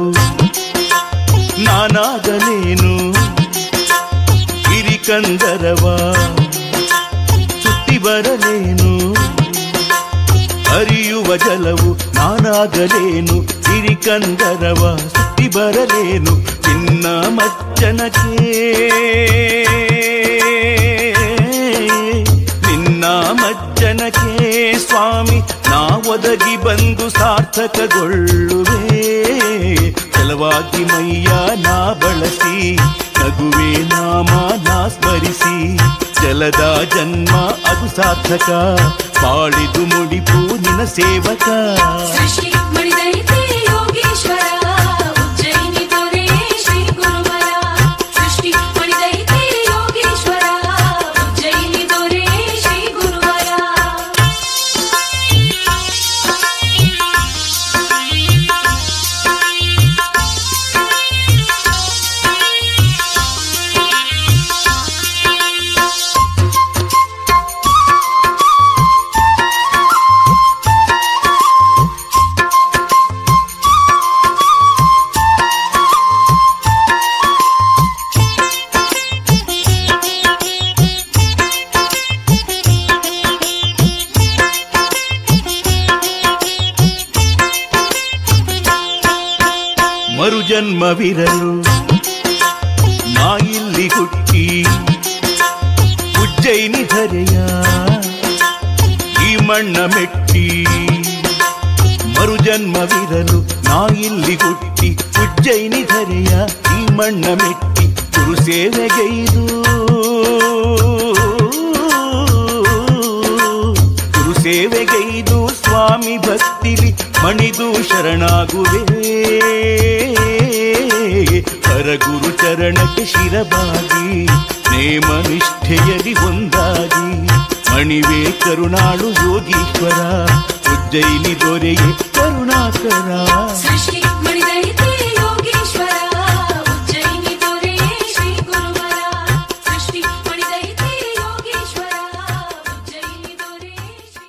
Speaker 4: ನಾನಾಗಲೇನು ಹಿರಿಕಂದರವ ಸುತ್ತಿ ಬರಲೇನು ಹರಿಯುವ ಜಲವು ನಾನಾಗಲೇನು ಹಿರಿಕಂದರವ ಸುತ್ತಿ ಬರಲೇನು ಚಿನ್ನ ಮಜ್ಜನಕ್ಕೆ ನಿನ್ನ ಮಜ್ಜನಕ್ಕೆ ಸ್ವಾಮಿ ನಾ ಒದಗಿ ಬಂದು ಸಾರ್ಥಕಗೊಳ್ಳುವೆ ಕೆಲ ಸರಳವಾಗಿ ಮೈಯ ನಾ ಬಳಸಿ ನಗುವೆ ನಾಮ ನಾ ಸ್ಮರಿಸಿ ಜಲದ ಜನ್ಮ ಅದು ಸಾರ್ಥಕ ಬಾಳಿದು ಮುಡಿಪು ನಿನ ಸೇವಕ
Speaker 2: ಸೃಷ್ಟಿ ಮಣಿದೈತೆ ಯೋಗೇಶ್ವರ ಉಜ್ಜಯಿನಿ ದೊರೆ ಶ್ರೀ ಗುರುವರ ಸೃಷ್ಟಿ ಮಣಿದೈತೆ ಯೋಗೇಶ್ವರ ಉಜ್ಜಯಿನಿ ದೊರೆ ಶ್ರೀ ಗುರುವರ
Speaker 4: ಮರುಜನ್ಮವಿರಲು ನಾ ಇಲ್ಲಿ ಹುಟ್ಟಿ ಉಜ್ಜಯಿನಿ ಧರೆಯ ಈ ಮಣ್ಣ ಮೆಟ್ಟಿ ಮರುಜನ್ಮವಿರಲು ನಾ ಇಲ್ಲಿ ಹುಟ್ಟಿ ಉಜ್ಜಯಿನಿ ಧರೆಯ ಈ ಮಣ್ಣ ಮೆಟ್ಟಿ ಗುರು ಸೇವೆಗೈದು ಗುರು ಸೇವೆಗೈದು ಸ್ವಾಮಿ ಭಕ್ತಿಲಿ ಮಣಿದು ಶರಣಾಗುವೆ ಹರಗುರು ಚರಣಕ್ಕೆ ಶಿರಬಾಗಿ ನೇಮ ನಿಷ್ಠೆಯಲಿ ಒಂದಾಗಿ ಮಣಿವೆ ಕರುಣಾಳು ಯೋಗೀಶ್ವರ ಉಜ್ಜಯಿನಿ ದೊರೆಯೇ ಕರುಣಾಕರ
Speaker 2: ಸೃಷ್ಟಿ ಮಣಿದೈತೆ ಯೋಗೇಶ್ವರ ಉಜ್ಜಯಿನಿ ದೊರೆ ಶ್ರೀ ಗುರುವರ ಸೃಷ್ಟಿ ಮಣಿದೈತೆ ಯೋಗೇಶ್ವರ ಉಜ್ಜಯಿನಿ ದೊರೆ ಶ್ರೀ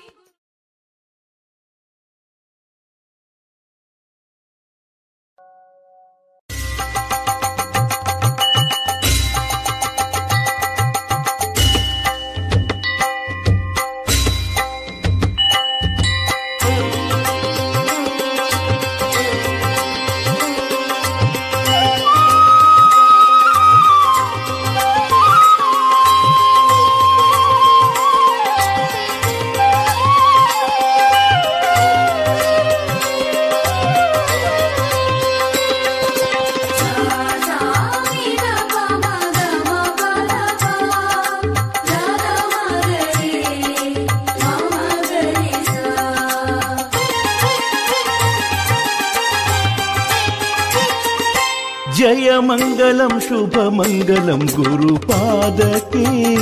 Speaker 4: ಜಯ ಮಂಗಲಂ ಶುಭ ಮಂಗಲಂ ಗುರುಪಾದಕ್ಕೆ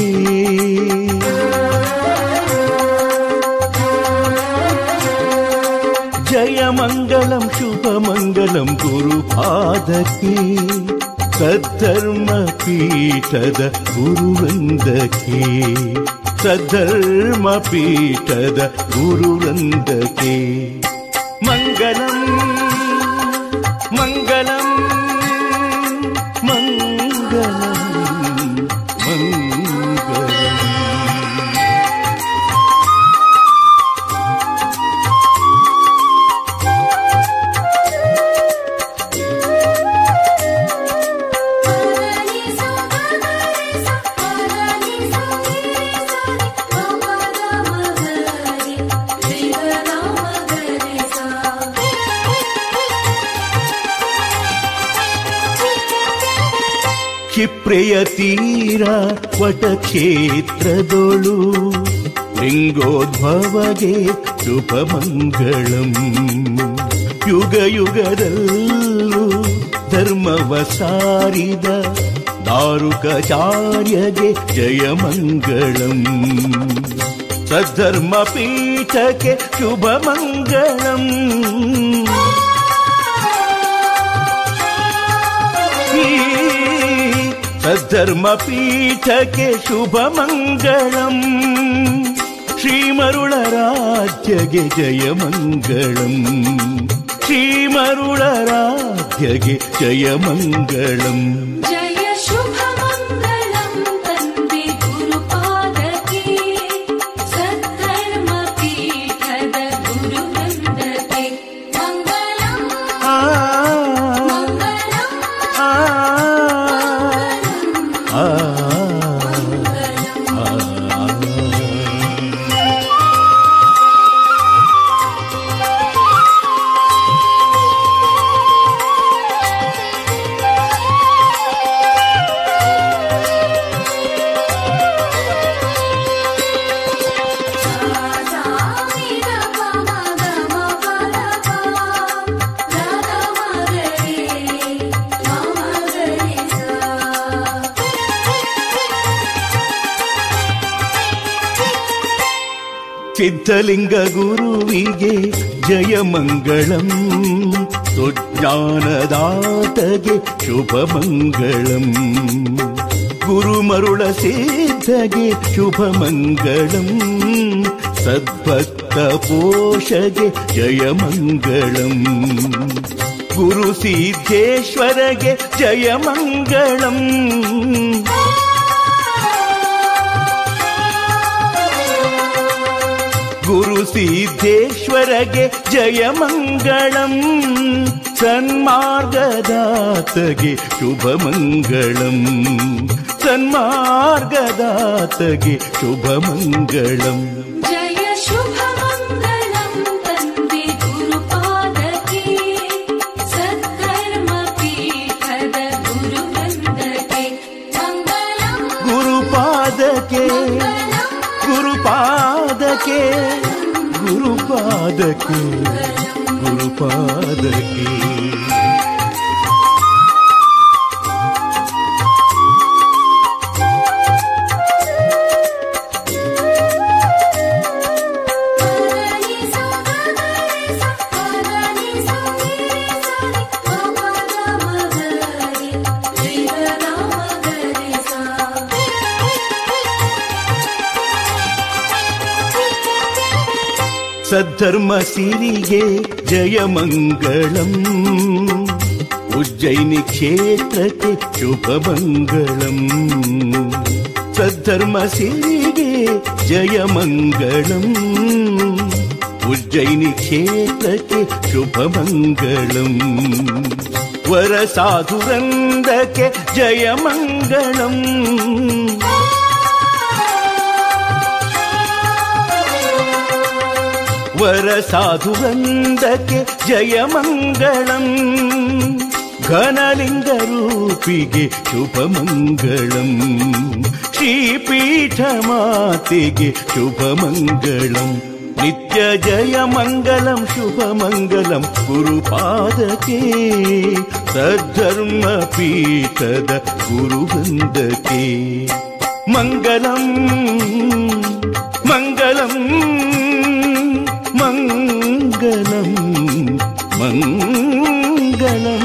Speaker 4: ಜಯ ಮಂಗಲಂ ಶುಭ ಮಂಗಲಂ ಗುರುಪಾದಕ್ಕೆ ಸದ್ಧರ್ಮ ಪೀಠದ ಗುರುವೃಂದಕ್ಕೆ ಸದ್ಧರ್ಮ ಪೀಠದ ಗುರುವೃಂದಕ್ಕೆ ಮಂಗಲಂ ಮಂಗಲಂ ಮಂಗಲಂ ಮಂಗಲಂ ಕ್ಷಿಪ್ರೆಯ ತೀರ ವಟಕ್ಷೇತ್ರದೊಳು ಲಿಂಗೋದ್ಭವಗೆ ಶುಭ ಮಂಗಳಂ ಯುಗ ಯುಗದಲ್ಲೂ ಧರ್ಮವ ಸಾರಿದ ದಾರುಕಾಚಾರ್ಯಗೆ ಜಯ ಮಂಗಳಂ ಸದ್ಧರ್ಮ ಪೀಠಕ್ಕೆ ಶುಭ ಮಂಗಳಂ ಸದ್ಧರ್ಮ ಪೀಠಕ್ಕೆ ಶುಭ ಮಂಗಳಂ ಶ್ರೀಮರುಳ ರಾಜ್ಯಗೆ ಜಯ ಮಂಗಳಂ ಶ್ರೀಮರುಳ ರಾಜ್ಯಗೆ ಜಯ ಮಂಗಳಂ
Speaker 2: ಜಯ ಶುಭ ಮಂಗಳಂ ತಂದೆ ಗುರುಪಾದಕ್ಕೆ ಸದ್ಧರ್ಮ ಪೀಠದ ಗುರುವೃಂದಕ್ಕೆ ಮಂಗಳಂ
Speaker 4: ಆ,
Speaker 2: ಮಂಗಳಂ
Speaker 4: ಆ, ಆ, ಆ. ಸಿದ್ಧಲಿಂಗ ಗುರುವಿಗೆ ಜಯ ಮಂಗಳಂ ಸುಜ್ಞಾನದಾತಗೆ ಶುಭ ಮಂಗಳಂ ಗುರುಮರುಳ ಸಿದ್ಧಗೆ ಶುಭ ಮಂಗಳಂ ಸದ್ಭಕ್ತ ಪೋಷಗೆ ಜಯ ಮಂಗಳಂ ಗುರು ಸಿದ್ದೇಶ್ವರಗೆ ಜಯ ಮಂಗಳಂ ಗುರು ಸಿದ್ದೇಶ್ವರಗೆ ಜಯ ಮಂಗಳಂ ಸನ್ಮಾರ್ಗದಾತಗೆ ಶುಭ ಮಂಗಳಂ ಸನ್ಮಾರ್ಗದಾತಗೆ ಶುಭ ಮಂಗಳಂ
Speaker 2: ಜಯ ಶುಭ ಮಂಗಳಂ ತಂದೆ ಗುರುಪಾದಕ್ಕೆ ಸತ್ಕರ್ಮ ಪೀಠದ ಗುರುವೃಂದಕ್ಕೆ ಮಂಗಳಂ
Speaker 4: ಗುರುಪಾದಕ್ಕೆ
Speaker 2: ಮಂಗಳಂ
Speaker 4: ಗುರುಪಾದಕ್ಕೆ ಗುರುಪಾದಕ್ಕೆ ಗುರುಪಾದಕ್ಕೆ
Speaker 2: ಪದನಿ ಸಗರಿ ಸ ಪದನಿ ಸಗರಿ ಸರಿ ಪದ ಮಗರಿ ಶ್ರೀಗದ ಮಗರಿ
Speaker 4: ಸದ್ಧರ್ಮ ಸಿರಿಗೆ ಜಯ ಮಂಗಳಂ ಉಜ್ಜಯಿನಿ ಕ್ಷೇತ್ರಕ್ಕೆ ಶುಭ ಮಂಗಳಂ ಸದ್ಧರ್ಮ ಸಿರಿಗೆ ಜಯ ಮಂಗಳಂ ಉಜ್ಜಯಿನಿ ಕ್ಷೇತ್ರಕ್ಕೆ ಶುಭ ಮಂಗಳಂ ವರ ಸಾಧುರಂದಕ್ಕೆ ಜಯ ಮಂಗಳಂ ವರ ಸಾಧುವಂದಕ್ಕೆ ಜಯ ಮಂಗಳಂ ಘನಲಿಂಗ ರೂಪಿಗೆ ಶುಭ ಮಂಗಳಂ ಶ್ರೀಪೀಠ ಮಾತೆಗೆ ಶುಭ ಮಂಗಳಂ ನಿತ್ಯ ಜಯ ಮಂಗಲಂ ಶುಭ ಮಂಗಲಂ ಗುರುಪಾದಕ್ಕೆ ಸದ್ಧರ್ಮ ಪೀಠದ ಗುರುವೃಂದಕ್ಕೆ ಮಂಗಲಂ ಮಂಗಲಂ ಮಂಗಲಂ ಮಂಗಲಂ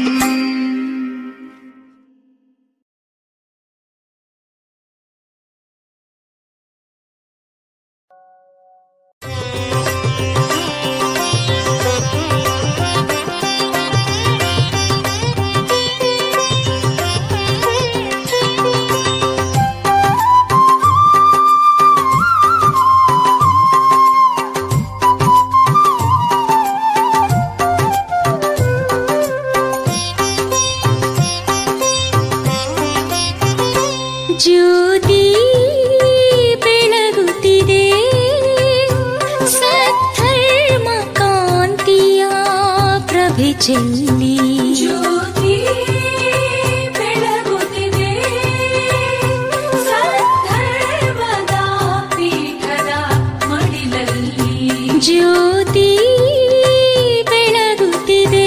Speaker 3: ಜ್ಯೋತಿ ಬೆಳಗುತ್ತಿದೆ ಸದ್ಧರ್ಮ ಕಾಂತಿಯ ಪ್ರಭೆ ಚೆಲ್ಲಿ
Speaker 2: ಜ್ಯೋತಿ ಬೆಳಗುತ್ತಿದೆ ಸದ್ಧರ್ಮದ ಪೀಠದ ಮಡಿಲಲ್ಲಿ
Speaker 3: ಜ್ಯೋತಿ ಬೆಳಗುತ್ತಿದೆ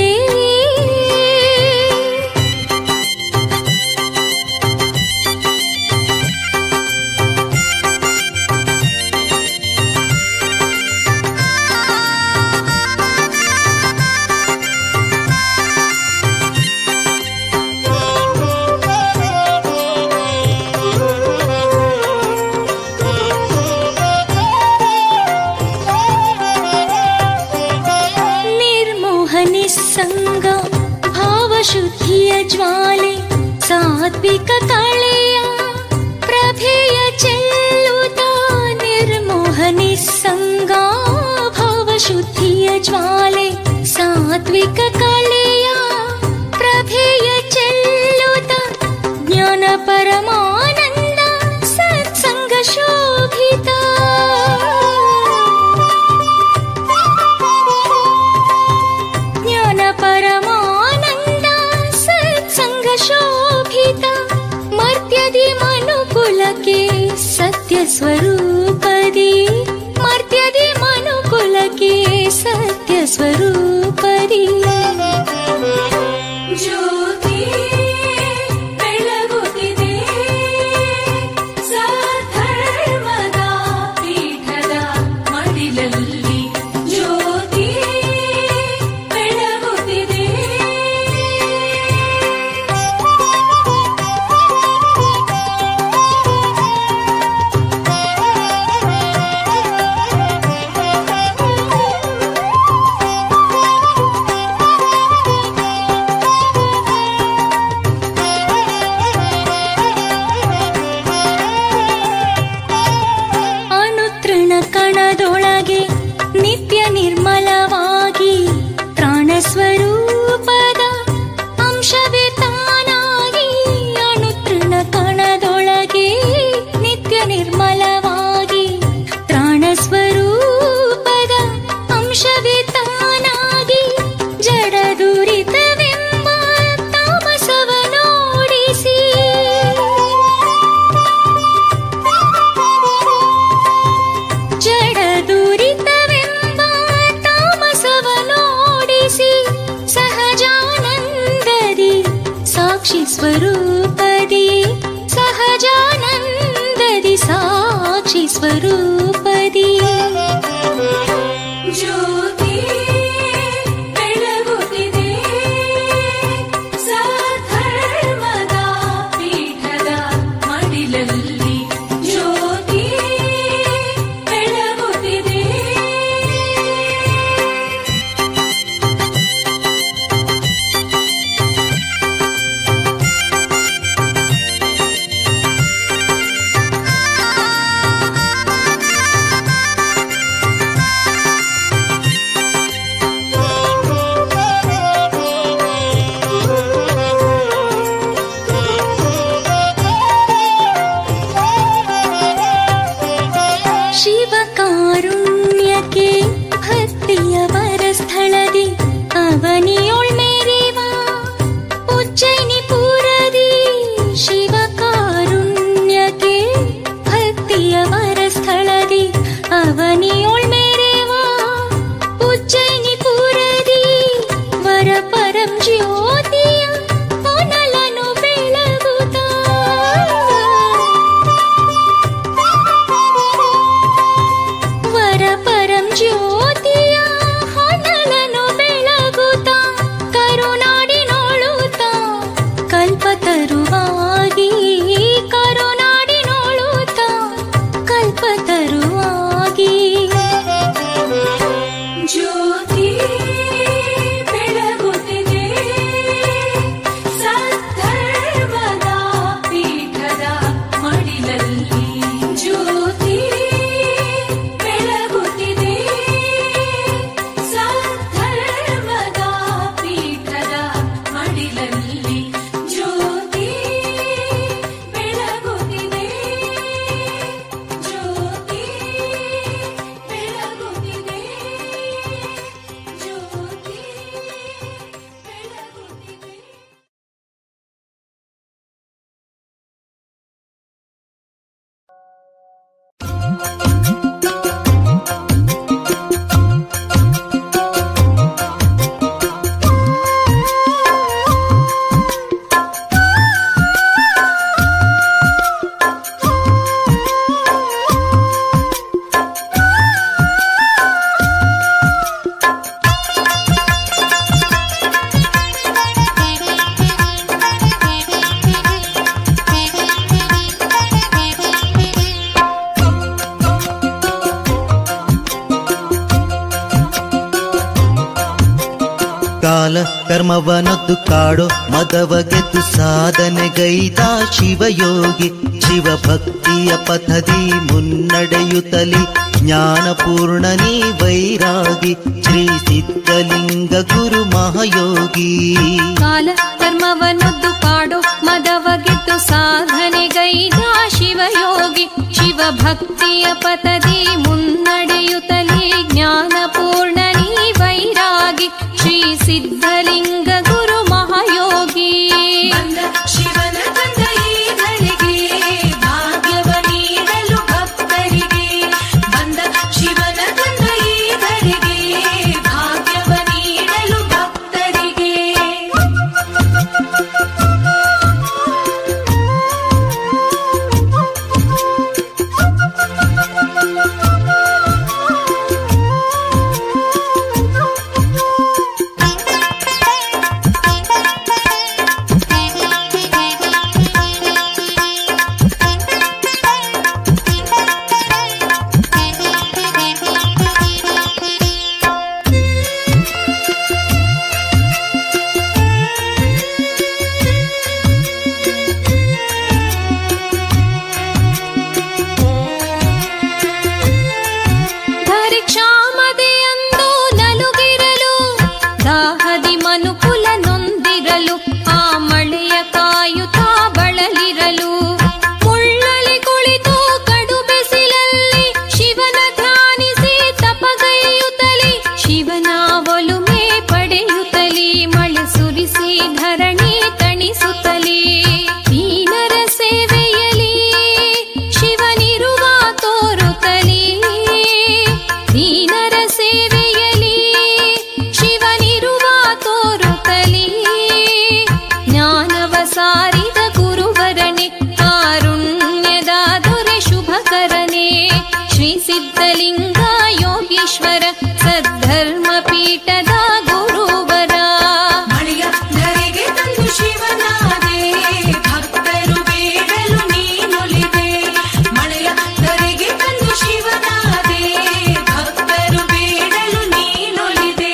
Speaker 3: ನಿರ್ಮೋಹ ನಿಸ್ಸಂಗ ಭಾವಶುದ್ಧಿಯ ಜ್ವಾಲೆ ಸಾತ್ವಿಕ ಕಳೆಯ ಪ್ರಭೆಯ ಚೆಲ್ಲುತ್ತ ನಿರ್ಮೋಹ ನಿಸ್ಸಂಗ ಭಾವಶುದ್ಧಿಯ ಜ್ವಾಲೆ ಸಾತ್ವಿಕ ಕಳೆಯ ಪ್ರಭೆಯ ಚೆಲ್ಲುತ್ತ ಜ್ಞಾನ ಪರಮಾನಂದ ಸತ್ಸಂಗ ಶೋಭಿತ ಜ್ಞಾನ ಪರಮಾನಂದ ಸತ್ಸಂಗ ಶೋಭಿತ ಮರ್ತ್ಯದಿ ಮನುಕುಲಕ್ಕೆ ಸತ್ಯ ಸ್ವರೂಪದಿ ಮರ್ತ್ಯದಿ ಮನುಕುಲಕ್ಕೆ ಸತ್ಯ ಸ್ವರೂಪದಿ
Speaker 2: ಜ್ಯೋತಿ ಬೆಳಗುತ್ತಿದೆ ಸದ್ಧರ್ಮದ ಪೀಠದ
Speaker 3: ರೂಪದಿ
Speaker 2: ಜ್ಯೋತಿ ಬೆಳಗುತ್ತಿದೆ ಸಧರ್ಮದ ಪೀಠದ ಮಡಿಲಲ್ಲಿ ಜ್ಯೋತಿ ಬೆಳಗುತ್ತಿದೆ
Speaker 3: ಶಿವಕಾರುಣ್ಯಕ್ಕೆ ಭಕ್ತಿಯವರ ಸ್ಥಳದಿ ಅವನಿಯೊಳ್ ಮೇರೆವ ಉಜ್ಜಯಿನಿ ಪುರದಿ ಶಿವಕಾರುಣ್ಯಕ್ಕೆ ಭಕ್ತಿಯವರ ಸ್ಥಳದಿ ಅವನಿಯೊಳ್ ಮೇರೆವ ಉಜ್ಜಯಿನಿ ಪುರದಿ ವರ ಪರಂ ಜ್ಯೋತಿಯ ಹೊನಲನು ಬೆಳಗುತ್ತಾ ವರ ಪರಂ ಜ್ಯೋತಿಯ ಹೊನಲನು ಬೆಳಗುತ್ತ ಕರುನಾಡಿನೋಳುತ್ತ ಕಲ್ಪತರುವಾಗಿ ಕರುನಾಡಿನೋಳುತ್ತ ಕಲ್ಪತರುವಾಗಿ
Speaker 2: ಜ್ಯೋತಿ ಬೆಳಗುತ್ತಿದೆ ಸದ್ಧರ್ಮದ ಪೀಠದ ಮಡಿಲಲ್ಲಿ ಜ್ಯೋತಿ ಬೆಳಗುತ್ತಿದೆ ಸದ್ಧರ್ಮದ ಪೀಠದ ಮಡಿಲಲ್ಲಿ ಜ್ಯೋತಿ ಬೆಳಗುತ್ತಿದೆ ಜ್ಯೋತಿ ಬೆಳಗುತ್ತಿದೆ ಜ್ಯೋತಿ ಬೆಳಗುತ್ತಿದೆ
Speaker 5: ಕಾಲ ಕರ್ಮವನದ್ದು ಕಾಡೋ ಮದವ ಗೆದ್ದು ಸಾಧನೆಗೈದ ಶಿವಯೋಗಿ ಶಿವ ಭಕ್ತಿಯ ಪಥದಿ ಮುನ್ನಡೆಯುತ್ತಲಿ ಜ್ಞಾನಪೂರ್ಣನಿ ವೈರಾಗಿ ಶ್ರೀ ಸಿದ್ಧಲಿಂಗ ಗುರು ಮಹಾಯೋಗಿ
Speaker 3: ಕಾಲ ಕರ್ಮವನ್ನೊದ್ದು ಕಾಡೋ ಮದವಗೆದ್ದು ಸಾಧನೆಗೈದ ಶಿವಯೋಗಿ ಶಿವ ಭಕ್ತಿಯ ಪತದಿ ಮುನ್ನಡೆಯುತ್ತಲೇ ಜ್ಞಾನ ಪೂರ್ಣನಿ ವೈರಾಗಿ ಶ್ರೀ ಸಿದ್ಧಲಿಂಗ ಗುರು ಮಹಾಯೋಗಿ
Speaker 2: ಬಂದ ಶಿವನ ತಂದ ಈ ಧರೆಗೆ ಭಾಗ್ಯವ ನೀಡಲು ಭಕ್ತರಿಗೆ ಬಂದ ಶಿವನ ತಂದ ಈ ಧರೆಗೆ ಭಾಗ್ಯವ ನೀಡಲು ಭಕ್ತರಿಗೆ
Speaker 3: ಿ
Speaker 6: ಸಿದ್ಧಲಿಂಗ ಯೋಗೀಶ್ವರ ಸದ್ಧರ್ಮ ಪೀಠದ ಗುರುವರ
Speaker 2: ಮಳೆಯ ಧರೆಗೆ ತಂದು ಶಿವನಾದೆ ಭಕ್ತರು ಬೇಡಲು ನೀನೊಲಿದೆ ಮಳೆಯ ಧರೆಗೆ ತಂದು ಶಿವನಾದೆ ಭಕ್ತರು ಬೇಡಲು ನೀನೊಲಿದೆ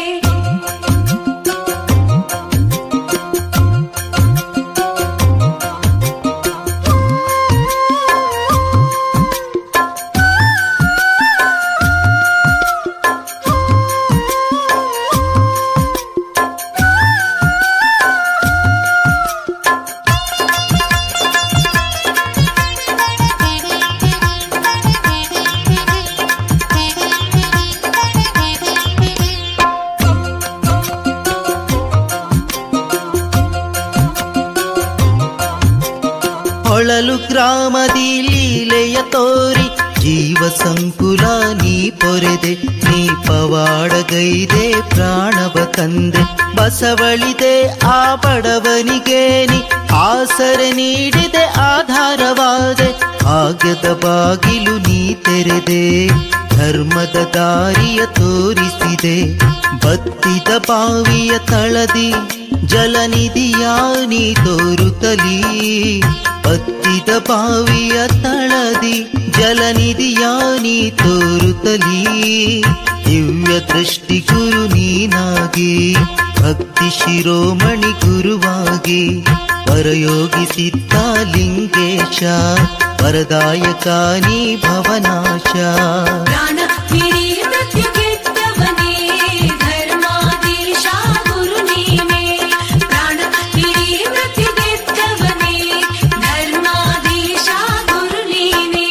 Speaker 5: ಹೊಳಲು ಗ್ರಾಮದಿ ಲೀಲೆಯ ತೋರಿ ಜೀವ ಸಂಕುಲ ನೀ ಪೊರೆದೆ ನೀ ಪವಾಡಗೈದೆ ಪ್ರಾಣವ ತಂದೆ ಬಸವಳಿದೆ ಆ ಬಡವನಿಗೆ ನೀ ಆಸರೆ ನೀಡಿದೆ ಆಧಾರವಾದೆ ಭಾಗ್ಯದ ಬಾಗಿಲು ನೀ ತೆರೆದೆ ಧರ್ಮದ ದಾರಿಯ ತೋರಿಸಿದೆ ಬತ್ತಿದ ಬಾವಿಯ ತಳದಿ ಜಲನಿಧಿಯ ನೀ ತೋರುತ್ತಲೀ ಬತ್ತಿದ ಬಾವಿಯ ತಳದಿ ಜಲನಿಧಿಯ ನೀ ತೋರುತ್ತಲೀ ದಿವ್ಯ ದೃಷ್ಟಿ ಗುರು ನೀನಾಗಿ ಭಕ್ತಿ ಶಿರೋಮಣಿ ಗುರುವಾಗಿ ಪರಯೋಗಿಸಿದ್ದ ಲಿಂಗೇಶ ವರದಾಯಕ ನೀ ಭವನಾಶ
Speaker 2: ಪ್ರಾಣ ಹಿಡಿ ಮೃತ್ಯು ಗೆದ್ದವನೇ ಧರ್ಮಾಧೀಶ ಗುರು ನೀನೇ ಪ್ರಾಣ ಹಿಡಿ ಮೃತ್ಯು ಗೆದ್ದವನೇ ಧರ್ಮಾಧೀಶ ಗುರು ನೀನೇ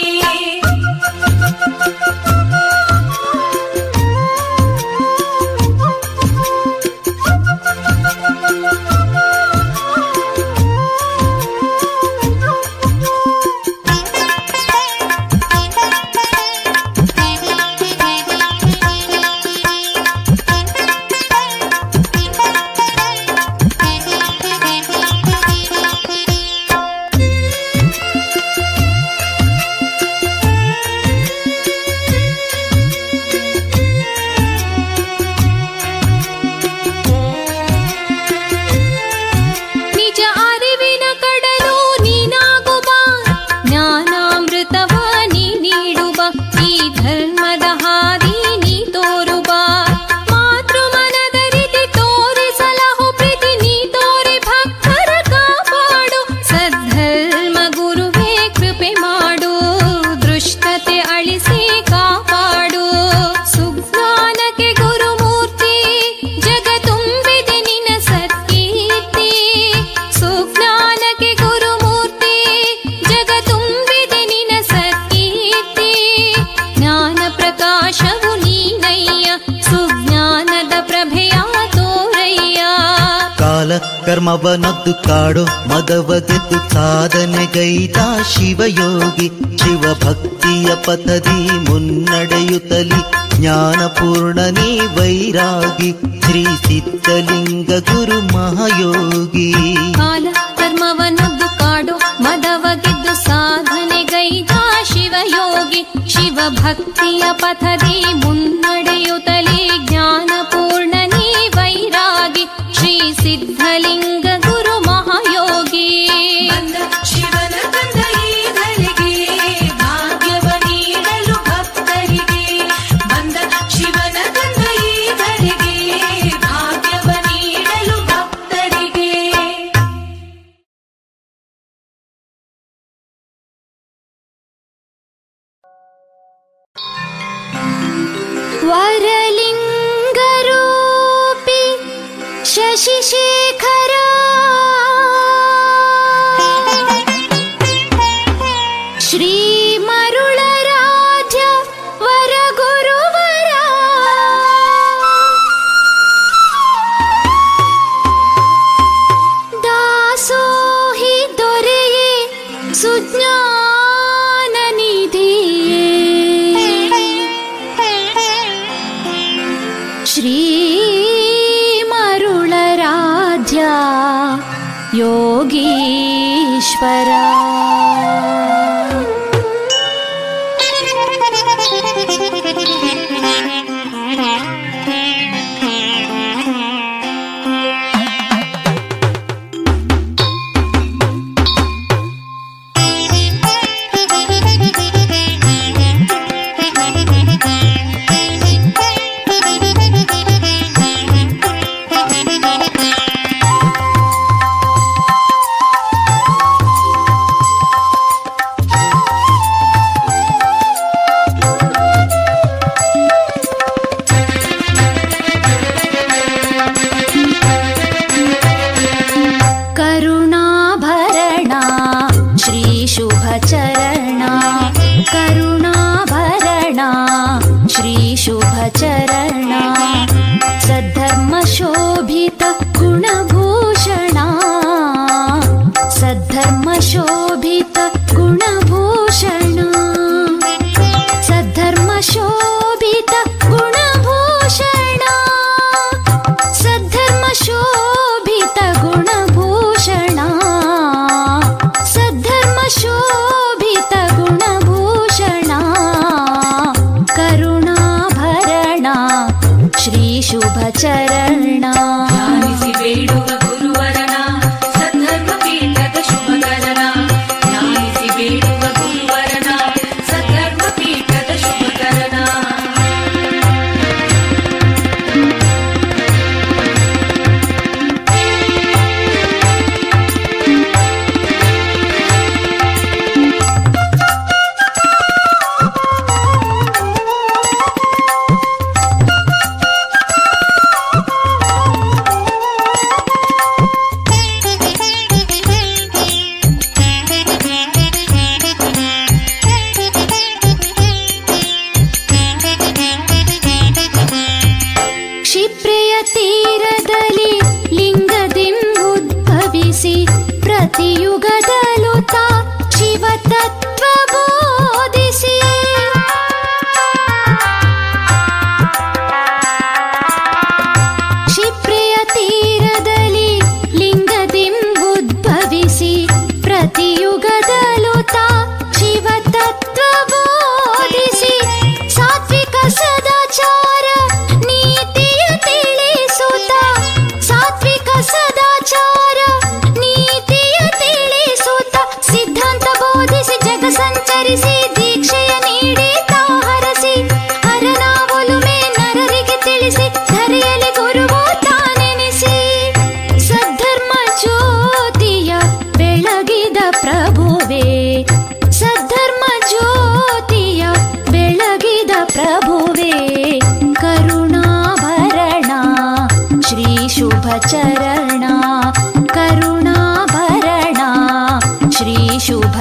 Speaker 6: ನಿಜ ಅರಿವಿನ ಕಡಲು ನೀನಾಗುವ ಜ್ಞಾನಾಮೃತವ ನೀ ನೀಡುವ ಈ ಧರ್ಮದ ಹಾದಿ ನೀ ತೋರುವ ಮಾತೃ ಮನದ ರೀತಿ ತೋರಿಸಲಹು ಪ್ರೀತಿ ನೀ ತೋರಿ ಭಕ್ತರ ಕಾಪಾಡು ಸದ್ಧರ್ಮ ಗುರುವೇ ಕೃಪೆ ಮಾಡು ದೃಷ್ಟತೆ ಅಳಿಸಿ ಕಾಪಾಡು ಸುಜ್ಞಾನಕ್ಕೆ ಗುರುಮೂರ್ತಿ ಜಗ ತುಂಬಿದೆ ನಿನ್ನ ಸತ್ಕೀರ್ತಿ ಸುಜ್ಞಾನಕ್ಕೆ ಗುರುಮೂರ್ತಿ ಜಗ ತುಂಬಿದೆ ನಿನ್ನ ಸತ್ಕೀರ್ತಿ ಜ್ಞಾನ ಪ್ರಕಾಶವು ನೀನಯ್ಯ ಸುಜ್ಞಾನದ ಪ್ರಭೆಯ ತೋರಯ್ಯ
Speaker 5: ಕಾಲ ಕರ್ಮವನದ್ದು ಕಾಡೋ ಮದವ ಗೆದ್ದು ಸಾಧನೆಗೈದ ಶಿವಯೋಗಿ ಶಿವ ಭಕ್ತಿಯ ಪಥದಿ ಮುನ್ನಡೆಯುತ್ತಲಿ ಜ್ಞಾನಪೂರ್ಣನೇ ವೈರಾಗಿ ಶ್ರೀ ಸಿದ್ಧಲಿಂಗ ಗುರು ಮಹಾಯೋಗಿ
Speaker 6: ಕಾಲ ಕರ್ಮವನ್ನೊದ್ದು ಕಾಡು ಮದವ ಗೆದ್ದು ಸಾಧನೆಗೈದ ಶಿವಯೋಗಿ ಶಿವ ಭಕ್ತಿಯ ಪಥದಿ ಮುನ್ನಡೆಯುತ್ತಲೇ ಜ್ಞಾನ ಪೂರ್ಣನೇ ವೈರಾಗಿ ಶ್ರೀ ಸಿದ್ಧಲಿಂಗ ಗುರು ಮಹಾಯೋಗಿ
Speaker 2: ಬಂದ ಶಿವನ ಕಂದ ಈ ಧರೆಗೆ ಭಾಗ್ಯವ ನೀಡಲು ಭಕ್ತರಿಗೆ ಬಂದ ಶಿವನ ಕಂದ ಈ ಧರೆಗೆ ಭಾಗ್ಯವ ನೀಡಲು ಭಕ್ತರಿಗೆ
Speaker 3: ವರಲಿಂಗರೂಪಿ ಶಶಿಶೇಖರ ಶ್ರೀ ಮರುಳರಾಧ್ಯ ವರ ಗುರುವರ ದಾಸೋಹಿ ದೊರೆಯೇ ಸುಜ್ಞಾನ ನಿಧಿಯೇ ಶ್ರೀ ಮರುಳರಾಧ್ಯ ಯೋಗೀಶ್ವರ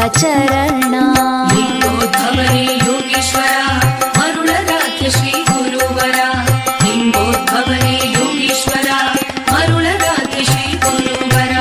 Speaker 3: ಚರಣ
Speaker 2: ಲಿಂಗೋದ್ಭವನೇ ಯೋಗೀಶ್ವರ ಮರುಳರಾಧ್ಯ ಶ್ರೀ ಗುರುವರ ಲಿಂಗೋದ್ಭವನೇ ಯೋಗೀಶ್ವರ ಮರುಳರಾಧ್ಯ ಶ್ರೀ ಗುರುವರ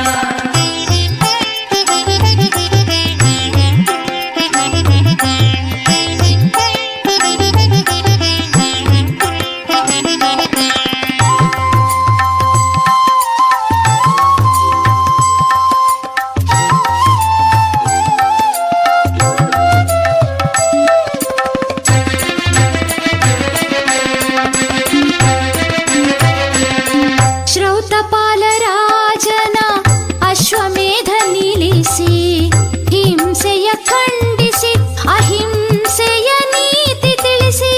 Speaker 3: ಶ್ರೌತಪಾಲರಾಜನ ಅಶ್ವಮೇಧ ನಿಲ್ಲಿಸಿ ಹಿಂಸೆಯ ಖಂಡಿಸಿ ಅಹಿಂಸೆಯ ನೀತಿ ತಿಳಿಸಿ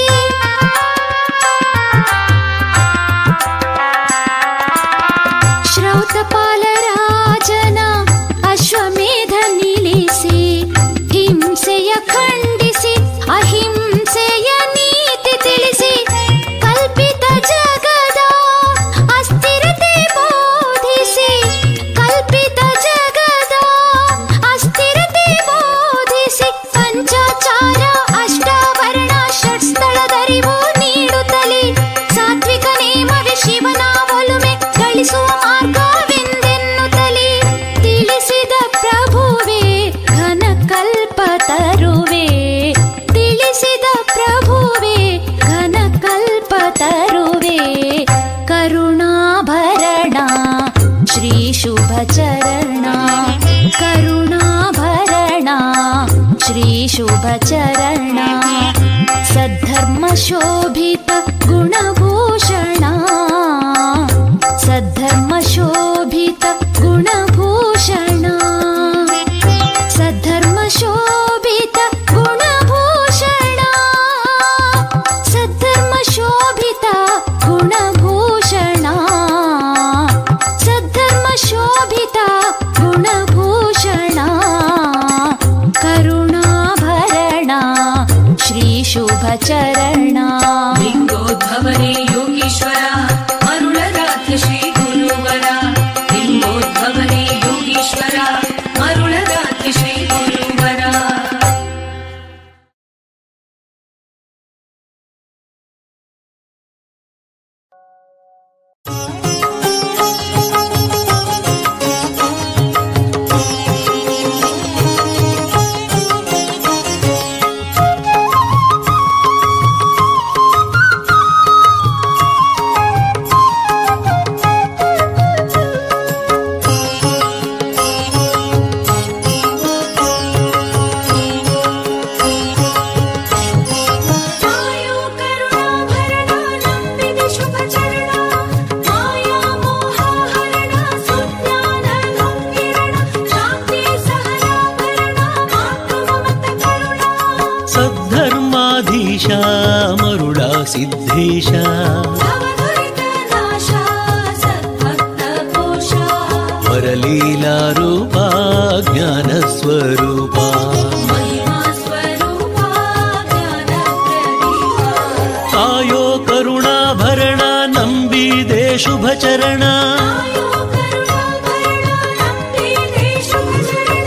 Speaker 3: ಶ್ರೌತಪಾಲರಾಜನ ಅಶ್ವಮೇಧ ನಿಲ್ಲಿಸಿ ಹಿಂಸೆಯ ಖಂಡಿಸಿ ಅಹಿಂಸೆಯ ನೀತಿ ತಿಳಿಸಿ ಕಲ್ಪಿತ ಜಗದ ಅಸ್ಥಿರತೆ ಬೋಧಿಸಿ ಕಲ್ಪಿತ ಜಗದ ಅಸ್ಥಿರತೆ ಬೋಧಿಸಿ ಪಂಚಾಚಾರ ಅಷ್ಟಾವರಣ ಷಟ್ಸ್ಥಳದರಿವು ನೀಡುತ್ತಲೇ ಸಾತ್ವಿಕ ನೇಮವೇ ಶಿವನ ಒಲುಮೆ ಗಳಿಸುವ ಮಾರ್ಗವೆಂದೆನ್ನುತ್ತಲೇ ತಿಳಿಸಿದ ಪ್ರಭುವೇ ಘನ ಕಲ್ಪ ತರುವೆ ತಿಳಿಸಿದ ಪ್ರಭುವೇ ಘನ ಕಲ್ಪ ತರುವೆ ಕರುಣಾಭರಣ ಶ್ರೀ ಶುಭ ಚರಣ ಕರುಣಾಭರಣ ಶ್ರೀ ಶುಭ ಚರಣ ಸದ್ಧರ್ಮ ಶೋಭಿತ ಗುಣಭೂಷಣ ಸದ್ಧರ್ಮ ಶೋಭಿತ ಗುಣಭೂಷಣ ಸದ್ಧರ್ಮ ಶೋಭಿತ ಗುಣಭೂಷಣ ಸದ್ಧರ್ಮ ಶೋಭಿತ ಗುಣಭೂಷಣ ಸದ್ಧರ್ಮ ಶೋಭಿತ ಗುಣಭೂಷಣ ಕರುಣಾಭರಣ ಶ್ರೀ ಶುಭ ಚರಣ
Speaker 2: ಲಿಂಗೋದ್ಭವನೇ ಯೋಗೀಶ್ವರ ಮರುಳರಾಧ್ಯ ಶ್ರೀ ಗುರುವರ ಲಿಂಗೋದ್ಭವನೇ ಯೋಗೀಶ್ವರ ಮರುಳರಾಧ್ಯ ಶ್ರೀ ಗುರುವರ ಮಾಯೋ ಕರುಣಾಭರಣ ನಂಬಿದೆ ಶುಭ ಚರಣ ಮಾಯಾ ಮೋಹಹರಣ ಸುಜ್ಞಾನ ನುಂಗಿರಣ ಶಾಂತಿ ಸಹನಾಭರಣ ಮಾತೃ ಮಮತ ಕರುಣ
Speaker 1: ಸದ್ಧರ್ಮಾಧೀಶ ಮರುಡ ಸಿದ್ಧೇಶ
Speaker 2: ಭವದುರಿತ ನಾಶ ಸದ್ಭಕ್ತ ಕೋಶ
Speaker 1: ವರಲೀಲಾ ರೂಪ ಜ್ಞಾನ ಸ್ವರೂಪ
Speaker 2: ಮಹಿಮಾ ಸ್ವರೂಪ ಜ್ಞಾನ ಪ್ರದೀಪ
Speaker 1: ಕಾಯೋ ಕರುಣಾಭರಣ ನಂಬಿದೆ ಶುಭ ಚರಣ
Speaker 2: ಮಾಯೋ ಕರುಣಾಭರಣ ನಂಬಿದೆ ಶುಭ ಚರಣ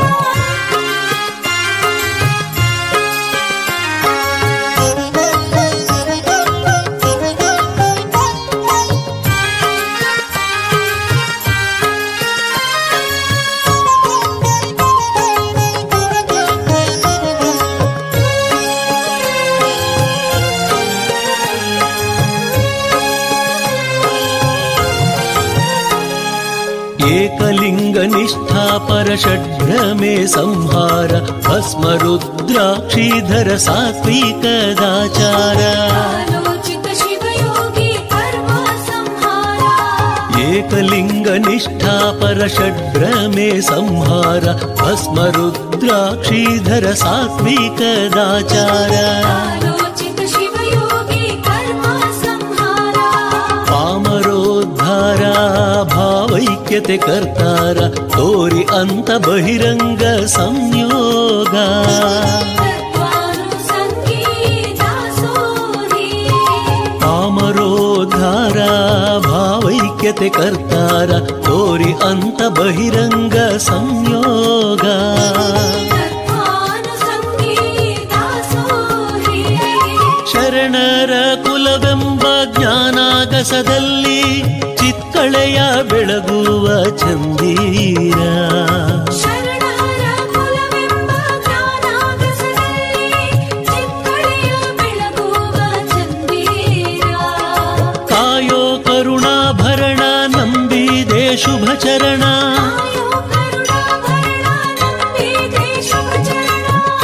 Speaker 1: एकलिङ्ग निष्ठा परषड्भ्रमे संहार भस्म रुद्राक्षीधर सात्विकदाचार
Speaker 2: ಆಲೋಚಿತ ಶಿವಯೋಗಿ ಕರ್ಮ ಸಂಹಾರ
Speaker 1: एकलिङ्ग निष्ठा परषड्भ्रमे संहार भस्म रुद्राक्षीधर सात्विकदाचार
Speaker 2: ಆಲೋಚಿತ ಶಿವಯೋಗಿ ಕರ್ಮ ಸಂಹಾರ
Speaker 1: ಪಾಮರೋದ್ಧಾರ ಭಾವೈಕ್ಯತೆ ಕರ್ತಾರ ತೋರಿ ಅಂತ ಬಹಿರಂಗ ಸಂಯೋಗ
Speaker 2: ತತ್ವಾನುಸಂಗೀ ದಾಸೋಹಿ
Speaker 1: ಪಾಮರೋದ್ಧಾರ ಭಾವೈಕ್ಯತೆ ಕರ್ತಾರ ತೋರಿ ಅಂತ ಬಹಿರಂಗ ಸಂಯೋಗ
Speaker 2: ತತ್ವಾನುಸಂಗೀ
Speaker 1: ಶರಣರ ಕುಲವೆಂಬ ಜ್ಞಾನಾಗಸದಲ್ಲಿ ಚಿಕ್ಕಳೆಯ ಬೆಳಗುವ ಚಂದೀರ
Speaker 2: ಶರಣರ ಕುಲವೆಂಬ ಜ್ಞಾನಾಗಸದಲ್ಲಿ ಚಿಕ್ಕಳೆಯ ಬೆಳಗುವ ಚಂದೀರ
Speaker 1: ಕಾಯೋ ಕರುಣಾಭರಣ ನಂಬಿದೆ ಶುಭ ಚರಣ
Speaker 2: ಆಯೋ ಕರುಣಾಭರಣ ನಂಬಿದೆ ಶುಭ ಚರಣ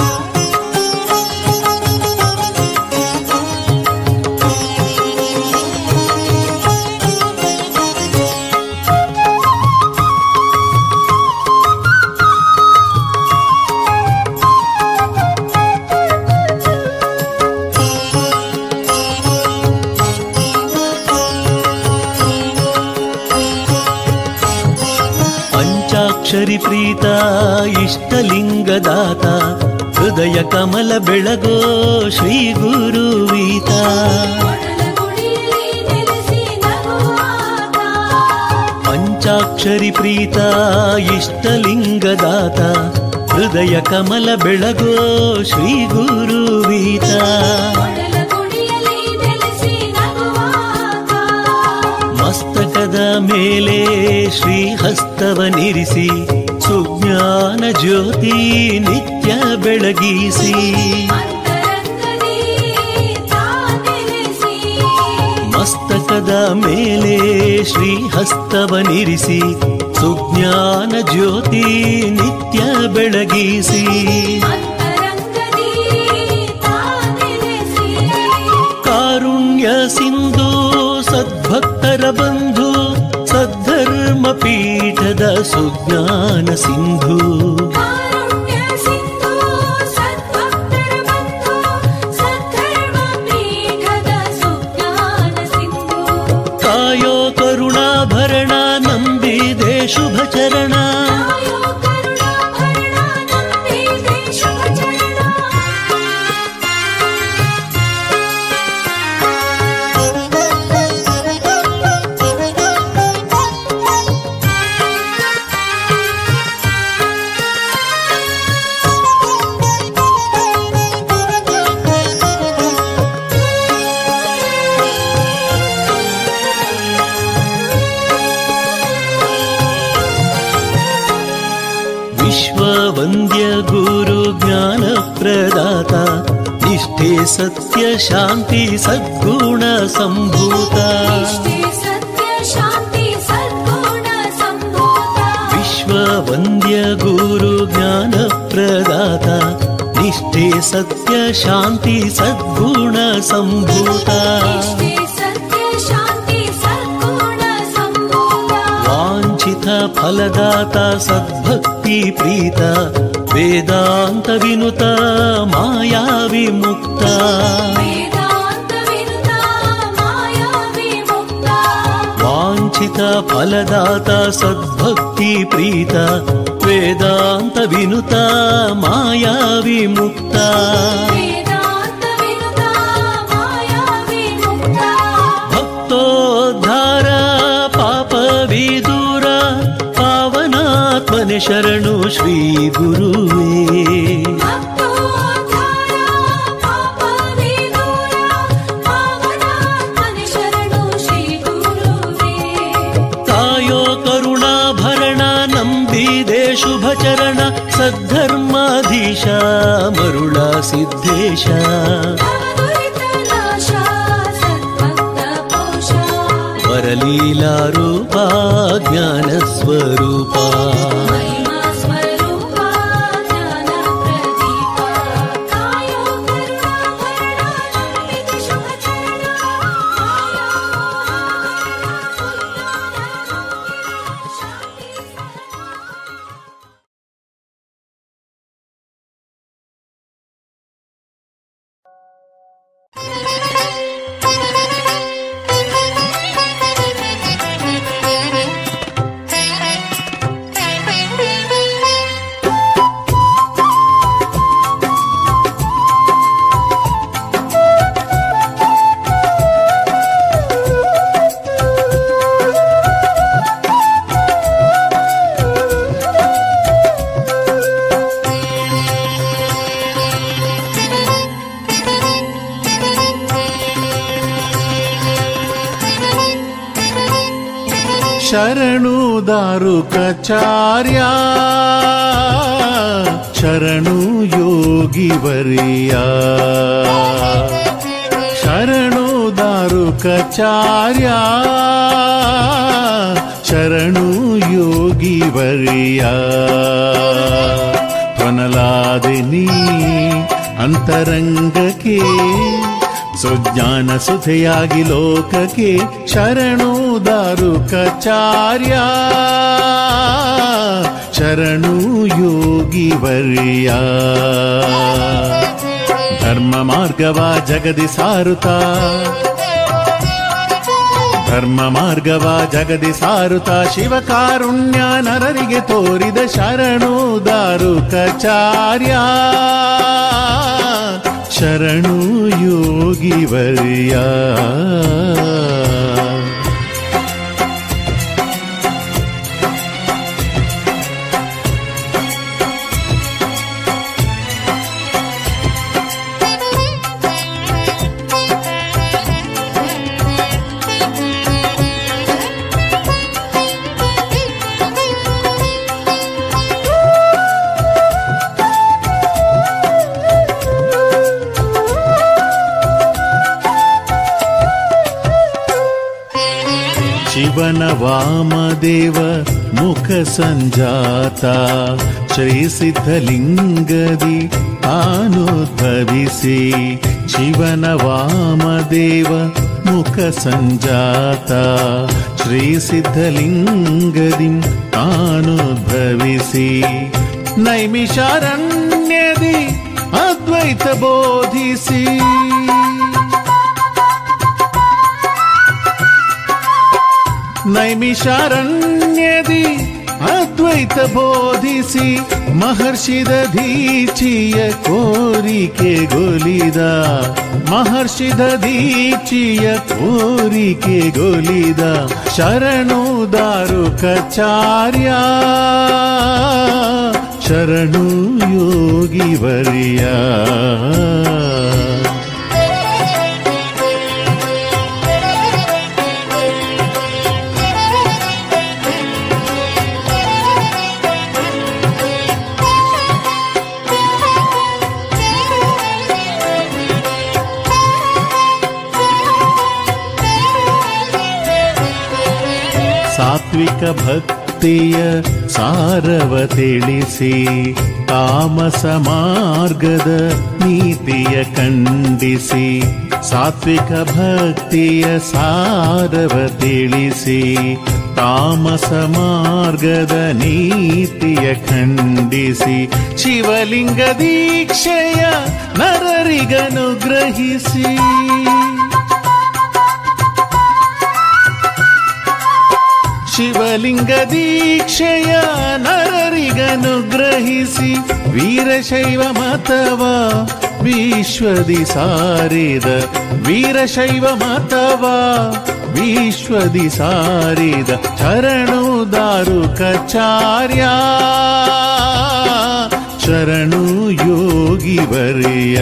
Speaker 1: ಪಂಚಾಕ್ಷರಿ ಪ್ರೀತ ಇಷ್ಟಲಿಂಗದಾತ ಹೃದಯ ಕಮಲ ಬೆಳಗೋ ಶ್ರೀ ಗುರುವೀತ
Speaker 2: ಒಡಲ ಗುಡಿಯಲ್ಲಿ ನೆಲೆಸಿ ನಗುವಾತ
Speaker 1: ಪಂಚಾಕ್ಷರಿ ಪ್ರೀತ ಇಷ್ಟಲಿಂಗದಾತ ಹೃದಯ ಕಮಲ ಬೆಳಗೋ ಶ್ರೀ ಗುರುವೀತ
Speaker 2: ಒಡಲ ಗುಡಿಯಲ್ಲಿ ನೆಲೆಸಿ ನಗುವಾತ
Speaker 1: ಮಸ್ತಕದ ಮೇಲೆ ಶ್ರೀಹಸ್ತವನಿರಿಸಿ ಸುಜ್ಞಾನ ಜ್ಯೋತಿ ನಿತ್ಯ ಬೆಳಗಿಸಿ
Speaker 2: ಅಂತರಂಗದಿ ತಾ ನೆಲೆಸಿ
Speaker 1: ಮಸ್ತಕದ ಮೇಲೆ ಶ್ರೀಹಸ್ತವನಿರಿಸಿ ಸುಜ್ಞಾನ ಜ್ಯೋತಿ ನಿತ್ಯ ಬೆಳಗಿಸಿ
Speaker 2: ಅಂತರಂಗದಿ ತಾ ನೆಲೆಸಿ
Speaker 1: ಕಾರುಣ್ಯ ಸಿಂಧು ಸದ್ಭಕ್ತರ ಬಂಧು ಸದ್ಧರ್ಮ ಪೀಠದ ಸುಜ್ಞಾನ ಸಿಂಧು
Speaker 2: ಕಾರುಣ್ಯ ಸಿಂಧು ಸದ್ಭಕ್ತರ ಬಂಧು ಸದ್ಧರ್ಮ ಪೀಠದ ಸುಜ್ಞಾನ ಸಿಂಧು
Speaker 1: ಕಾಯೋ ಕರುಣಾಭರಣ ನಂಬಿದೆ ಶುಭ ಚರಣ
Speaker 2: ಆಯೋ ಕರುಣಾಭರಣ ನಂಬಿದೆ ಶುಭ ಚರಣ
Speaker 1: ವಿಶ್ವವಂದ್ಯ ಗುರು ಜ್ಞಾನ ಪ್ರದಾತ ನಿಷ್ಠೆ ಸತ್ಯ ಶಾಂತಿ ಸದ್ಗುಣ ಸಂಭೂತ
Speaker 2: ನಿಷ್ಠೆ ಸತ್ಯ ಶಾಂತಿ ಸದ್ಗುಣ ಸಂಭೂತ
Speaker 1: ವಿಶ್ವವಂದ್ಯ ಗುರು ಜ್ಞಾನ ಪ್ರದಾತ ನಿಷ್ಠೆ ಸತ್ಯ ಶಾಂತಿ ಸದ್ಗುಣ ಸಂಭೂತ
Speaker 2: ನಿಷ್ಠೆ ಸತ್ಯ ಶಾಂತಿ ಸದ್ಗುಣ ಸಂಭೂತ
Speaker 1: ವಾಂಛಿತ ಫಲದಾತ ಸದ್ಭಕ್ತಿ ಪ್ರೀತ ವೇದಾಂತ ವಿನುತ ಮಾಯಾ ವಿಮುಕ್ತ
Speaker 2: ವೇದಾಂತ ವಿನುತ ಮಾಯಾ ವಿಮುಕ್ತ
Speaker 1: ವಾಂಛಿತ ಫಲದಾತ ಸದ್ಭಕ್ತಿ ಪ್ರೀತ ವೇದಾಂತ ವಿನುತ ಮಾಯಾ ವಿಮುಕ್ತ
Speaker 2: ವೇದಾಂತ ವಿನುತ ಮಾಯಾ ವಿಮುಕ್ತ
Speaker 1: ಭಕ್ತೋದ್ಧಾರ ಪಾಪ ವಿದೂರ ಪಾವನಾತ್ಮನೆ ಶರಣು ಶ್ರೀ ಗುರುವೇ
Speaker 2: ಭಕ್ತೋದ್ಧಾರ ಪಾಪ ವಿದೂರ ಪಾವನಾತ್ಮನೆ ಶರಣು ಶ್ರೀ ಗುರುವೇ
Speaker 1: ಕಾಯೋ ಕರುಣಾಭರಣ ನಂಬಿದೆ ಶುಭ ಚರಣ ಸದ್ಧರ್ಮಾಧೀಶ ಮರುಳ ಸಿದ್ಧೇಶ
Speaker 2: ಭವದುರಿತ ನಾಶ ಸದ್ಭಕ್ತ ಪೋಷ
Speaker 1: ವರಲೀಲಾ ರೂಪ ಜ್ಞಾನ ಸ್ವರೂಪ
Speaker 2: ಮಹಿಮಾ ಸ್ವರೂಪ ಜ್ಞಾನ ಪ್ರದೀಪ ಕಾಯೋ ಕರುಣಾಭರಣ ನಂಬಿದ ಶುಭ ಚರಣ ಶಾಂತಿ
Speaker 6: Thank you.
Speaker 7: ಶರಣು ದಾರುಕಾಚಾರ್ಯ ಶರಣು ಯೋಗಿವರ್ಯ ಶರಣು ದಾರುಕಾಚಾರ್ಯ ಶರಣು ಯೋಗಿವರ್ಯ ತ್ವನಲಾದಿನಿ ಅಂತರಂಗಕ್ಕೆ ಸುಜ್ಞಾನ ಸುಧೆಯಾಗಿ ಲೋಕಕ್ಕೆ ಶರಣು ದಾರುಕಾಚಾರ್ಯ ಶರಣು ಯೋಗಿವರ್ಯ ಧರ್ಮ ಮಾರ್ಗವ ಜಗದಿ ಸಾರುತ್ತಾ ಧರ್ಮ ಮಾರ್ಗವ ಜಗದಿ ಸಾರುತ್ತಾ ಶಿವಕಾರುಣ್ಯ ನರರಿಗೆ ತೋರಿದ ಶರಣು ದಾರುಕಾಚಾರ್ಯ ಶರಣು ಯೋಗಿವರ್ಯ ಶಿವನ ವಾಮದೇವ ಮುಖ ಸಂಜಾತ ಶ್ರೀ ಸಿದ್ಧಲಿಂಗದಿ ಆನುದ್ಭವಿಸಿ ಶಿವನ ವಾಮದೇವ ಮುಖ ಸಂಜಾತ ಶ್ರೀ ಸಿದ್ಧಲಿಂಗದಿ ಆನುದ್ಭವಿಸಿ ನೈಮಿಷಾರಣ್ಯದಿ ಅದ್ವೈತ ಬೋಧಿಸಿ ನೈಮಿಷಾರಣ್ಯದಿ ಅದ್ವೈತ ಬೋಧಿಸಿ ಮಹರ್ಷಿದ ದೀಚಿಯ ಕೋರಿಕೆ ಗೊಲಿದ ಮಹರ್ಷಿದ ದೀಚಿಯ ಕೋರಿಕೆ ಗೊಲಿದ ಶರಣು ದಾರುಕಾಚಾರ್ಯ ಶರಣು ಯೋಗಿವರ್ಯ ಸಾತ್ವಿಕ ಭಕ್ತಿಯ ಸಾರವ ತಿಳಿಸಿ ತಾಮಸ ಮಾರ್ಗದ ನೀತಿಯ ಖಂಡಿಸಿ ಸಾತ್ವಿಕ ಭಕ್ತಿಯ ಸಾರವ ತಿಳಿಸಿ ತಾಮಸ ಮಾರ್ಗದ ನೀತಿಯ ಖಂಡಿಸಿ ಶಿವಲಿಂಗ ದೀಕ್ಷೆಯ ನರರಿಗನುಗ್ರಹಿಸಿ ಶಿವಲಿಂಗ ದೀಕ್ಷೆಯ ನರರಿಗನುಗ್ರಹಿಸಿ ವೀರಶೈವ ಮತವ ವಿಶ್ವದಿ ಸಾರಿದ ವೀರಶೈವ ಮತವ ವಿಶ್ವದಿ ಸಾರಿದ ಶರಣು ದಾರುಕಾಚಾರ್ಯ ಶರಣು ಯೋಗಿವರ್ಯ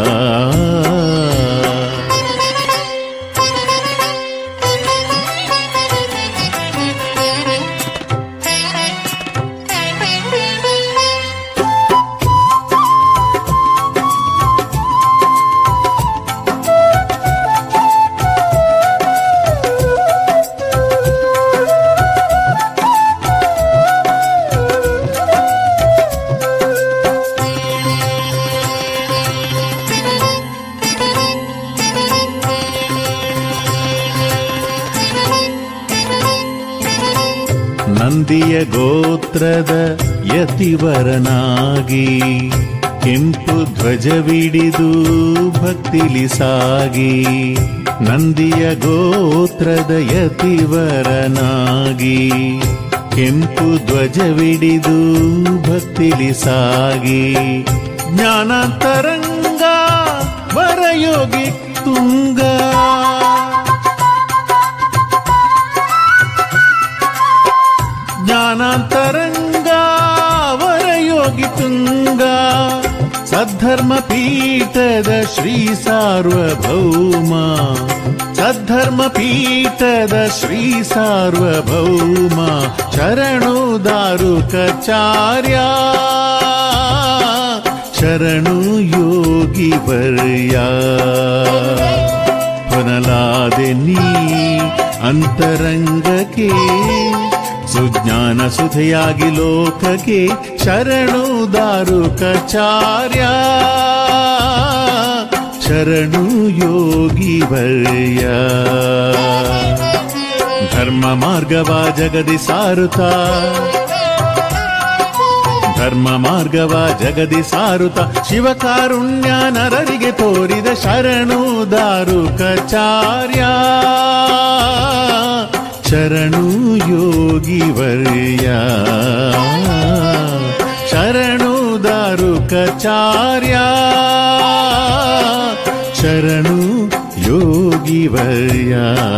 Speaker 7: ನಂದಿಯ ಗೋತ್ರದ ಯತಿವರನಾಗಿ ಕೆಂಪು ಧ್ವಜವಿಡಿದು ಭಕ್ತಿಲಿ ಸಾಗಿ ನಂದಿಯ ಗೋತ್ರದ ಯತಿವರನಾಗಿ ಕೆಂಪು ಧ್ವಜವಿಡಿದು ಭಕ್ತಿಲಿ ಸಾಗಿ ಜ್ಞಾನಾಂತರಂಗ ವರಯೋಗಿ ತುಂಗ ಜ್ಞಾನಾಂತರಂಗ ವರಯೋಗಿ ತುಂಗ ಸದ್ಧರ್ಮ ಪೀಠದ ಶ್ರೀ ಸಾರ್ವಭೌಮ ಸದ್ಧರ್ಮ ಪೀಠದ ಶ್ರೀ ಸಾರ್ವಭೌಮ ಶರಣು ದಾರುಕಾಚಾರ್ಯ ಶರಣು ಯೋಗಿ ವರ್ಯ ಹೊನಲಾದೆ ನೀ ಅಂತರಂಗಕ್ಕೆ ಸುಜ್ಞಾನ ಸುಧೆಯಾಗಿ ಲೋಕಕ್ಕೆ ಶರಣು ದಾರುಕಾಚಾರ್ಯ ಶರಣು ಯೋಗಿ ವರ್ಯ ಧರ್ಮ ಮಾರ್ಗವ ಜಗದಿ ಸಾರುತ್ತ ಧರ್ಮ ಮಾರ್ಗವ ಜಗದಿ ಸಾರುತ್ತ ಶಿವಕಾರುಣ್ಯ ನರರಿಗೆ ತೋರಿದ ಶರಣು ದಾರುಕಾಚಾರ್ಯ ಶರಣು ಯೋಗಿ ವರ್ಯ ಶರಣು ದಾರುಕಾಚಾರ್ಯ ಶರಣು ಯೋಗಿ ವರ್ಯ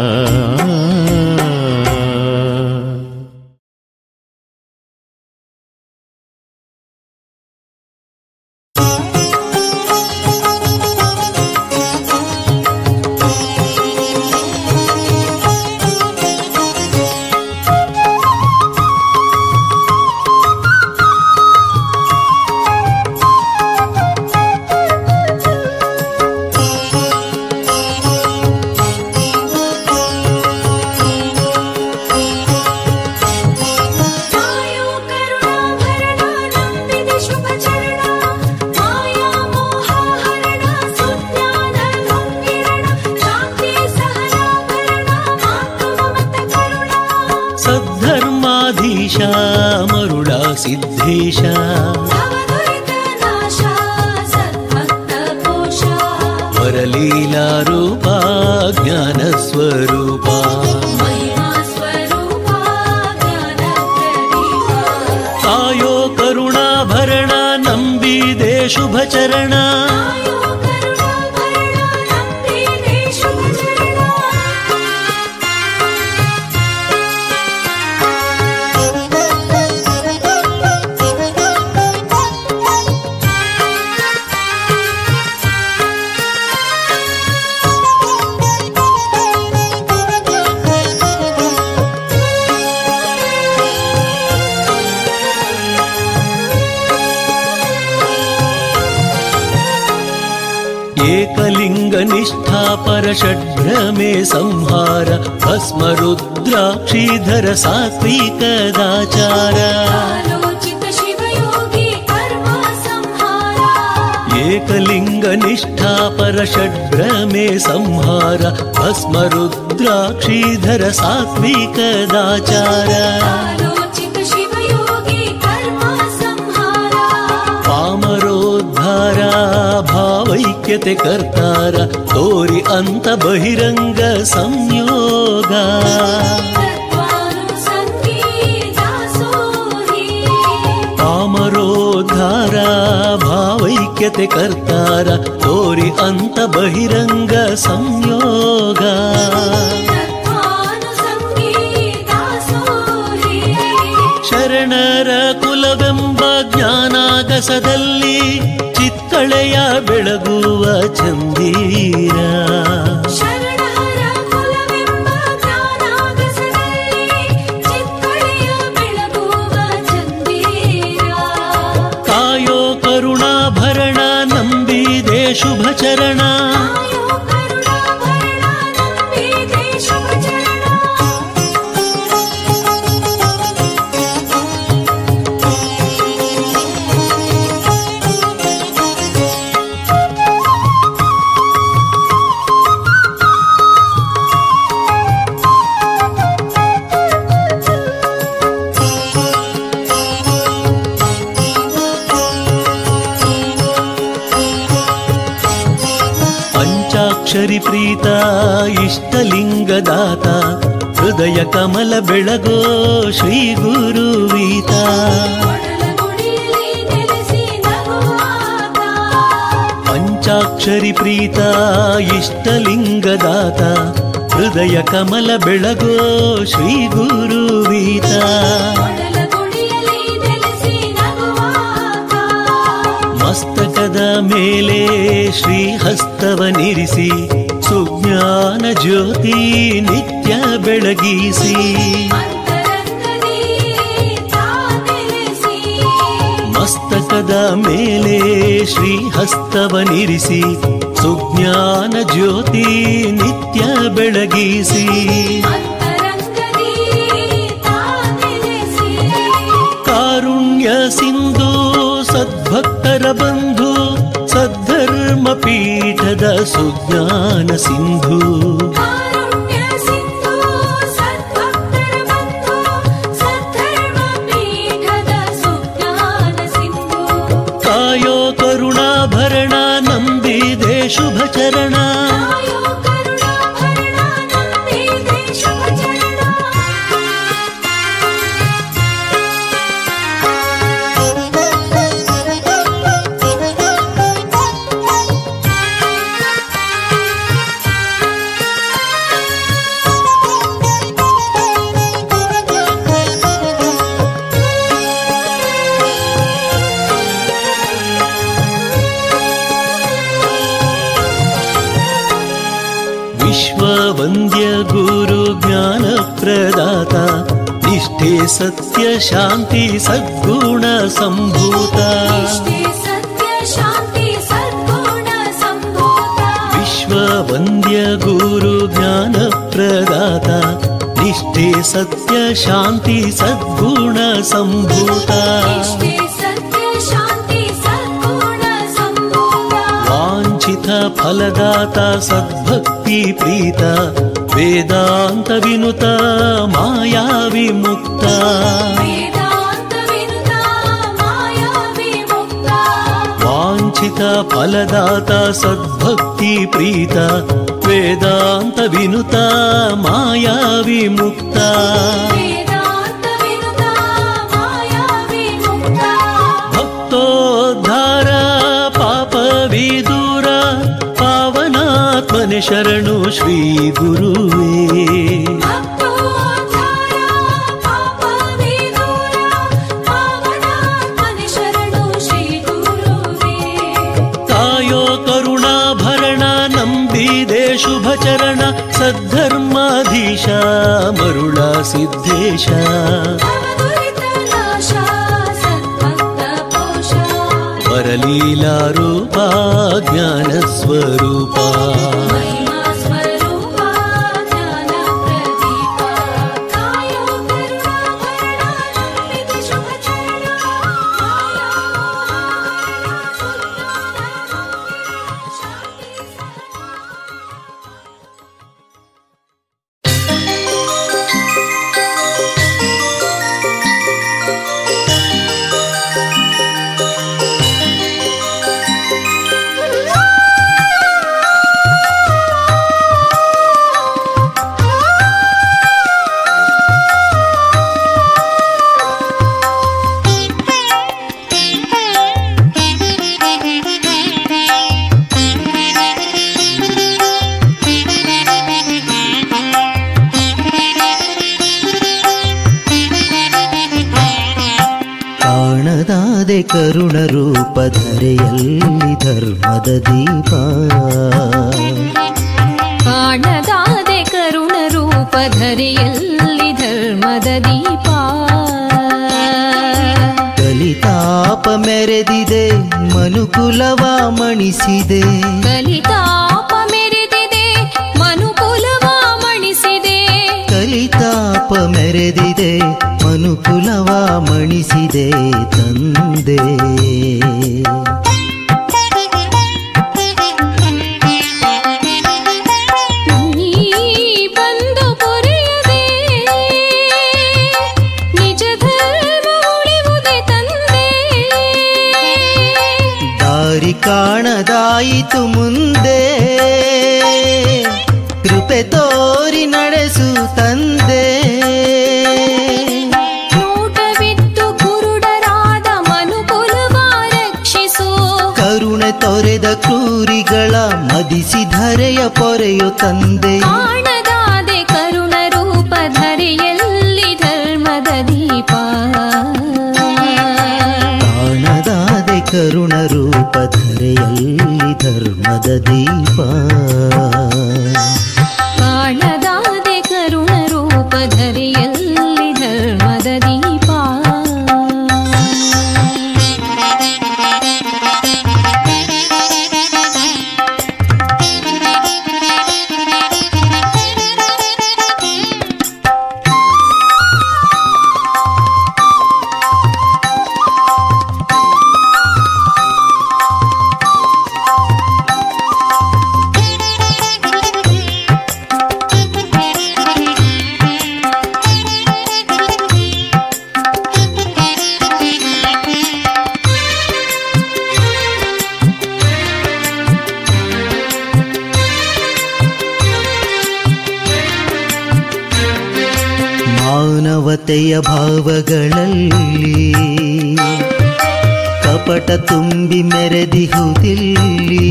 Speaker 2: ಮಾಯೋ ಕರುಣಾಭರಣ ನಂಬಿದ ಶುಭ ಚರಣ ಮಾಯಾ ಮೋಹ ಹರಣ ಸುಜ್ಞಾನ ಭಂಗಿರಣ ಶಾಂತಿ ಸಹನಾಭರಣ ಮಾತೃ ಮಮತ ಕರುಣ
Speaker 1: ಸದ್ಧರ್ಮಾಧೀಶ ಮರುಳ ಸಿದ್ಧೇಶ
Speaker 2: ಭವದುರಿತ ನಾಶ ಸದ್ಭಕ್ತ ಕೋಶ
Speaker 1: ವರಲೀಲಾ ರೂಪ ಜ್ಞಾನ ಸ್ವರೂಪ
Speaker 2: ಮಹಿಮಾ ಸ್ವರೂಪ ಜ್ಞಾನ ಪ್ರದೀಪ
Speaker 1: ಕಾಯೋ ಕರುಣಾಭರಣ ನಂಬಿದೆ ಶುಭ ಚರಣ
Speaker 2: ಮಾಯೋ ಕರುಣಾಭರಣ ನಂಬಿದೆ ಶುಭ ಚರಣ
Speaker 1: एकलिङ्ग निष्ठा परषड्भ्रमे संहार भस्मरुद्राक्षीधर सात्विकदाचार
Speaker 2: आलोचित शिवयोगी कर्म संहार
Speaker 1: एकलिङ्ग निष्ठा परषड्भ्रमे संहार भस्मरुद्राक्षीधर सात्विकदाचार
Speaker 2: आलोचित शिवयोगी कर्म संहार
Speaker 1: पामरोद्धार भावैक्यते कर्तार तोरि अन्त बहिरङ्ग संयोग
Speaker 2: तत्त्वानुसङ्गी दासोहि
Speaker 1: पामरोद्धार भावैक्यते कर्तार तोरि अन्त बहिरङ्ग संयोग
Speaker 2: तत्त्वानुसङ्गी दासोहि
Speaker 1: ಶರಣರ ಕುಲವೆಂಬ ಜ್ಞಾನಾಗಸದಲ್ಲಿ ಚಿತ್ತಳೆಯ ಬೆಳಗುವ ಚಂದೀರ
Speaker 2: ಶರಣರ ಕುಲವೆಂಬ ಜ್ಞಾನಾಗಸದಲ್ಲಿ ಚಿತ್ತಳೆಯ ಬೆಳಗುವ ಚಂದೀರ
Speaker 1: ಕಾಯೋ ಕರುಣಾಭರಣ ನಂಬಿದೆ ಶುಭ ಚರಣ
Speaker 2: ಆಯೋ ಕರುಣಾಭರಣ ನಂಬಿದೆ ಶುಭ ಚರಣ
Speaker 1: ಪಂಚಾಕ್ಷರಿ ಪ್ರೀತ ಇಷ್ಟಲಿಂಗದಾತ ಹೃದಯ ಕಮಲ ಬೆಳಗೋ ಶ್ರೀ ಗುರುವೀತ
Speaker 2: ಒಡಲ ಗುಡಿಯಲ್ಲಿ ನೆಲೆಸಿ ನಗುವಾತ
Speaker 1: ಪಂಚಾಕ್ಷರಿ ಪ್ರೀತ ಇಷ್ಟಲಿಂಗದಾತ ಹೃದಯ ಕಮಲ ಬೆಳಗೋ ಶ್ರೀ ಗುರುವೀತ
Speaker 2: ಒಡಲ ಗುಡಿಯಲ್ಲಿ ನೆಲೆಸಿ ನಗುವಾತ
Speaker 1: ಮಸ್ತಕದ ಮೇಲೆ ಶ್ರೀಹಸ್ತವನಿರಿಸಿ ಸುಜ್ಞಾನ ಜ್ಯೋತಿ ನಿತ್ಯ ಬೆಳಗಿಸಿ
Speaker 2: ಅಂತರಂಗದಿ ತಾ ನೆಲೆಸಿ
Speaker 1: ಮಸ್ತಕದ ಮೇಲೆ ಶ್ರೀಹಸ್ತವನಿರಿಸಿ ಸುಜ್ಞಾನ ಜ್ಯೋತಿ ನಿತ್ಯ ಬೆಳಗಿಸಿ
Speaker 2: ಅಂತರಂಗದಿ ತಾ ನೆಲೆಸಿ
Speaker 1: ಕಾರುಣ್ಯ ಸಿಂಧು ಸದ್ಭಕ್ತರ ಬಂಧು ಸದ್ಧರ್ಮ ಪೀಠದ ಸುಜ್ಞಾನ ಸಿಂಧು
Speaker 2: ಕಾರುಣ್ಯ ಸಿಂಧು ಸದ್ಭಕ್ತರ ಬಂಧು ಸದ್ಧರ್ಮ ಪೀಠದ ಸುಜ್ಞಾನ ಸಿಂಧು
Speaker 1: ಕಾಯೋ ಕರುಣಾಭರಣ ನಂಬಿದೆ ಶುಭ ಚರಣ
Speaker 2: ಕಾಯೋ ಕರುಣಾಭರಣ ನಂಬಿದೆ ಶುಭ ಚರಣ
Speaker 1: ವಿಶ್ವವಂದ್ಯ ಗುರು ಜ್ಞಾನ ಪ್ರದಾತ ನಿಷ್ಠೆ ಸತ್ಯ ಶಾಂತಿ ಸದ್ಗುಣ ಸಂಭೂತ
Speaker 2: ನಿಷ್ಠೆ ಸತ್ಯ ಶಾಂತಿ ಸದ್ಗುಣ ಸಂಭೂತ
Speaker 1: ವಿಶ್ವವಂದ್ಯ ಗುರು ಜ್ಞಾನ ಪ್ರದಾತ ನಿಷ್ಠೆ ಸತ್ಯ ಶಾಂತಿ ಸದ್ಗುಣ ಸಂಭೂತ
Speaker 2: ನಿಷ್ಠೆ ಸತ್ಯ ಶಾಂತಿ ಸದ್ಗುಣ ಸಂಭೂತ
Speaker 1: ವಾಂಛಿತ ಫಲದಾತ ಸದ್ಭಕ್ತಿ ಪ್ರೀತ ವೇದಾಂತ ವಿನುತ ಮಾಯಾವಿ ಮುಕ್ತ
Speaker 2: ವೇದಾಂತ ವಿನುತ ಮಾಯಾ ವಿಮುಕ್ತ
Speaker 1: ವಾಂಛಿತ ಫಲದಾತ ಸದ್ಭಕ್ತಿ ಪ್ರೀತ ವೇದಾಂತ ವಿನುತ ಮಾಯಾವಿ ಮುಕ್ತ
Speaker 2: ವೇದಾಂತ ವಿನುತ ಮಾಯಾ ವಿಮುಕ್ತ
Speaker 1: ಭಕ್ತೋದ್ಧಾರ ಪಾಪ ವಿದೂರ ಪಾವನಾತ್ಮನೆ ಶರಣು ಶ್ರೀ ಗುರುವೇ
Speaker 2: ಭಕ್ತೋದ್ಧಾರ ಪಾಪ ವಿದೂರ ಪಾವನಾತ್ಮನೆ ಶರಣು ಶ್ರೀ ಗುರುವೇ
Speaker 1: ಕಾಯೋ ಕರುಣಾಭರಣ ನಂಬಿದೆ ಶುಭ ಚರಣ ಸದ್ಧರ್ಮಾಧೀಶ ಮರುಳ ಸಿದ್ಧೇಶ
Speaker 2: ಭವದುರಿತ ನಾಶ ಸದ್ಭಕ್ತ ಪೋಷ
Speaker 1: ವರಲೀಲಾ ರೂಪ ಜ್ಞಾನ ಸ್ವರೂಪ
Speaker 2: ಮಹಿಮಾ ಸ್ವರೂಪ ಜ್ಞಾನ ಪ್ರದೀಪ ಕಾಯೋ ಕರುಣಾಭರಣ ನಂಬಿದ ಶುಭ ಚರಣ ಮಾಯಾ ಮೋಹನ ಸುಜ್ಞಾನ ಶಾಂತಿ
Speaker 5: ಕಾಣದಾದೆ ಕರುಣ ರೂಪ ಧರೆಯಲ್ಲಿ ಧರ್ಮದ ದೀಪ
Speaker 6: ಕಾಣದಾದೆ ಕರುಣ ರೂಪ ಧರೆಯಲ್ಲಿ ಧರ್ಮದ ದೀಪ
Speaker 5: ಕಲಿತಾಪ ಮೆರೆದಿದೆ ಮನುಕುಲವ ಮಣಿಸಿದೆ
Speaker 6: ಕಲಿತಾಪ ಮೆರೆದಿದೆ ಮನುಕುಲವ ಮಣಿಸಿದೆ
Speaker 5: ಕಲಿತಾಪ ಮೆರೆದಿದೆ ಮನುಕುಲವ ಮಣಿಸಿದೆ ತಂದೆ
Speaker 6: ನೀ ಬಂದು ಪೊರೆಯದೆ ನಿಜ ಧರ್ಮ ಉಳಿವುದೇ ತಂದೆ
Speaker 5: ದಾರಿ ಕಾಣದಾಯಿತು ಮುಂದೆ ಕೃಪೆ ತೋರಿ ನಡೆಸು ತಂದೆ
Speaker 6: ನೋಟವಿದ್ದು ಕುರುಡರಾದ ಮನುಕುಲವ ರಕ್ಷಿಸು
Speaker 5: ಕರುಣೆ ತೊರೆದ ಕ್ರೂರಿಗಳ ಮದಿಸಿ ಧರೆಯ ಪೊರೆಯು ತಂದೆ
Speaker 6: ಕಾಣದಾದೆ ಕರುಣ ರೂಪ ಧರೆಯಲ್ಲಿ ಧರ್ಮದ ದೀಪ
Speaker 5: ಕಾಣದಾದೆ ಕರುಣ ರೂಪ ಧರೆಯಲ್ಲಿ ಧರ್ಮದ ದೀಪ ಮಮತೆಯ ಭಾವಗಳಲ್ಲಿ ಕಪಟ ತುಂಬಿ ಮೆರೆದಿಹುದಿಲ್ಲಿ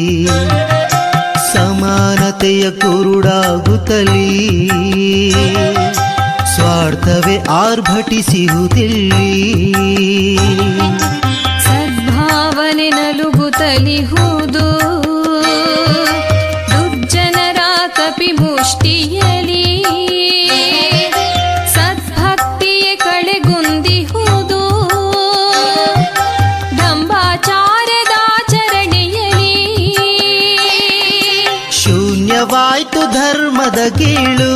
Speaker 5: ಸಮಾನತೆಯ ಕುರುಡಾಗುತ್ತಲೀ ಸ್ವಾರ್ಥವೇ ಆರ್ಭಟಿಸಿಹುದಿಲ್ಲಿ
Speaker 6: ಸದ್ಭಾವನೆ ನಲುಗುತ್ತಲಿಹುದು ದುರ್ಜನರ ಕಪಿಮುಷ್ಟಿಯಲಿ ಸದ್ಭಕ್ತಿಯೇ ಕಳೆಗುಂದಿಹುದು ದಂಬಾಚಾರದಾಚರಣೆಯಲಿ
Speaker 5: ಶೂನ್ಯವಾಯ್ತು ಧರ್ಮದ ಗೀಳು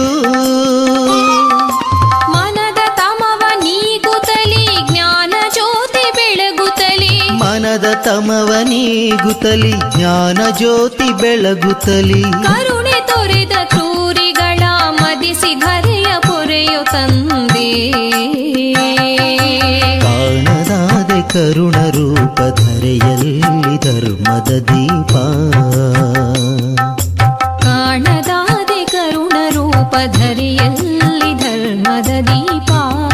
Speaker 6: ಮನದ ತಮವ ನೀಗುತ್ತಲಿ ಜ್ಞಾನ ಜ್ಯೋತಿ ಬೆಳಗುತ್ತಲಿ
Speaker 5: ಮನದ ತಮವ ನೀಗುತ್ತಲಿ ಜ್ಞಾನ ಜ್ಯೋತಿ ಬೆಳಗುತ್ತಲಿ
Speaker 6: ಕರುಣೆ ತೊರೆದ ಕ್ರೂರಿಗಳ ಮದಿಸಿ ಧರೆಯ ಪೊರೆಯು ತಂದೆ
Speaker 5: ಕಾಣದಾದೆ ಕರುಣ ರೂಪ ಧರೆಯಲ್ಲಿ ಧರ್ಮದ ದೀಪ
Speaker 6: ಕಾಣದಾದೆ ಕರುಣ ರೂಪ ಧರೆಯಲ್ಲಿ ಧರ್ಮದ ದೀಪ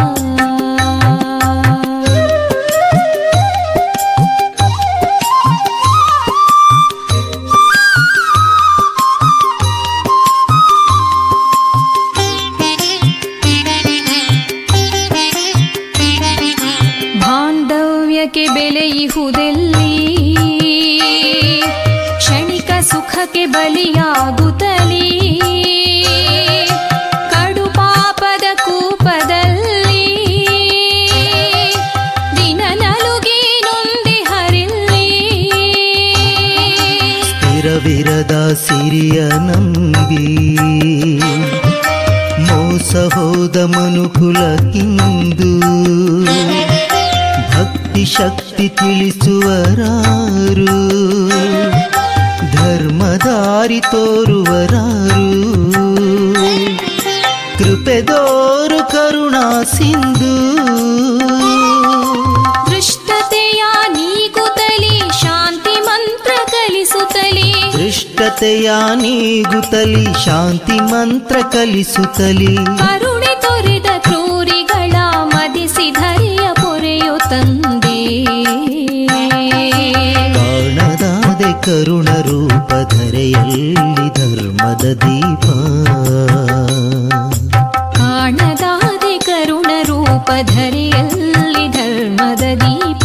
Speaker 6: ಬಾಂಧವ್ಯಕ್ಕೆ ಬೆಲೆಯುವುದೆಲ್ಲಿ ಕ್ಷಣಿಕ ಸುಖಕ್ಕೆ ಬಲಿಯಾಗುತ್ತಲೀ ಕಡು ಪಾಪದ ಕೂಪದಲ್ಲಿ ದಿನ ನಲುಗಿ ನೊಂದಿ ಹರಿಲ್ಲಿ
Speaker 5: ಸ್ಥಿರವಿರದ ಸಿರಿಯ ನಂಬಿ ಮೋಸ ಹೋದ ಮನುಕುಲಕ್ಕಿಂದು ಭಕ್ತಿ ಶಕ್ತಿ ತಿಳಿಸುವರಾರು ಧರ್ಮದಾರಿ ತೋರುವರಾರು ಕೃಪೆದೋರು ಕರುಣಾ ಸಿಂಧು
Speaker 6: ದೃಷ್ಟತೆಯ ನೀಗುತ್ತಲಿ ಶಾಂತಿ ಮಂತ್ರ ಕಲಿಸುತ್ತಲಿ
Speaker 5: ದೃಷ್ಟತೆಯ ನೀಗುತ್ತಲಿ ಶಾಂತಿ ಮಂತ್ರ ಕಲಿಸುತ್ತಲಿ
Speaker 6: ಕರುಣೆ ತೊರೆದ ಕ್ರೂರಿಗಳ ಮದಿಸಿ ಧರೆಯ ಪೊರೆಯು ತಂದೆ
Speaker 5: ಕಾಣದಾದೆ ಕರುಣ ರೂಪ ಧರೆಯಲ್ಲಿ ಧರ್ಮದ ದೀಪ
Speaker 6: ಕಾಣದಾದೆ ಕರುಣ ರೂಪ ಧರೆಯಲ್ಲಿ ಧರ್ಮದ ದೀಪ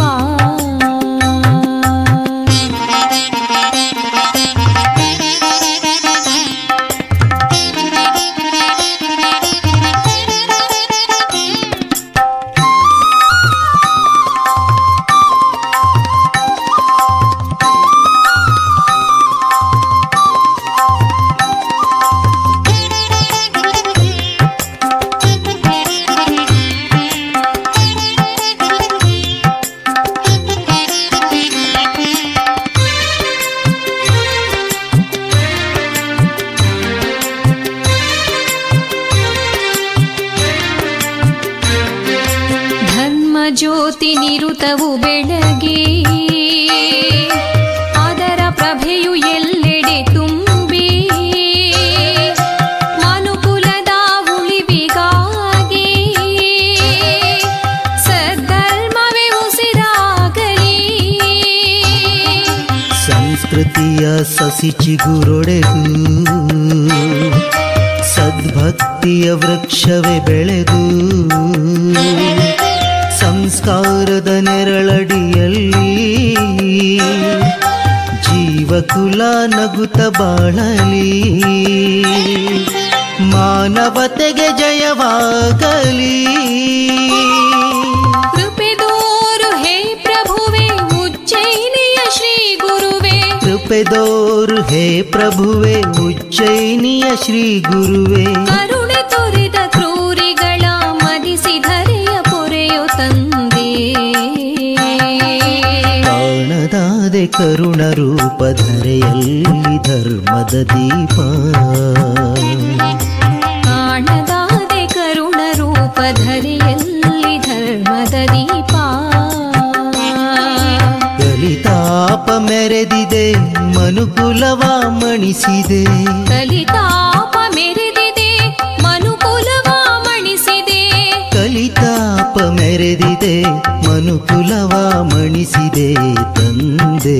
Speaker 6: ಧರ್ಮ ಜ್ಯೋತಿ ನಿರುತವು ಬೆಳಗಿ ಅದರ ಪ್ರಭೆಯು ಎಲ್ಲೆಡೆ ತುಂಬಿ ಮನುಕುಲದ ಉಳಿವಿಗಾಗಿ ಸದ್ಧರ್ಮವೇ ಉಸಿರಾಗಲಿ
Speaker 5: ಸಂಸ್ಕೃತಿಯ ಸಸಿ ಚಿಗುರೊಡೆದು ಸದ್ಭಕ್ತಿಯ ವೃಕ್ಷವೇ ಬೆಳೆದು ಸಂಸ್ಕಾರದ ನೆರಳಡಿಯಲ್ಲಿ ಜೀವಕುಲ ನಗುತ್ತ ಬಾಳಲಿ ಮಾನವತೆಗೆ ಜಯವಾಗಲಿ
Speaker 6: ಕೃಪೆದೋರು ಹೇ ಪ್ರಭುವೆ ಉಜ್ಜಯಿನಿಯ ಶ್ರೀ ಗುರುವೇ
Speaker 5: ಕೃಪೆದೋರು ಹೇ ಪ್ರಭುವೆ ಉಜ್ಜಯಿನಿಯ ಶ್ರೀ ಗುರುವೇ
Speaker 6: ಕರುಣೆ ತೊರೆದ ಕ್ರೂರಿಗಳ ಮದಿಸಿ ಧರೆಯ ಪೊರೆಯು ತಂದೆ
Speaker 5: ಕಾಣದಾದೆ ಕರುಣ ರೂಪ ಧರೆಯಲ್ಲಿ ಧರ್ಮದ ದೀಪ
Speaker 6: ಕಾಣದಾದೆ ಕರುಣ ರೂಪ ಧರೆಯಲ್ಲಿ ಧರ್ಮದ ದೀಪ
Speaker 5: ಕಲಿತಾಪ ಮೆರೆದಿದೆ ಮನುಕುಲವ ಮಣಿಸಿದೆ
Speaker 6: ಕಲಿತಾಪ ಮೆರೆದಿದೆ ಮನುಕುಲವ ಮಣಿಸಿದೆ
Speaker 5: ಮಣಿಸಿದೆ ತಂದೆ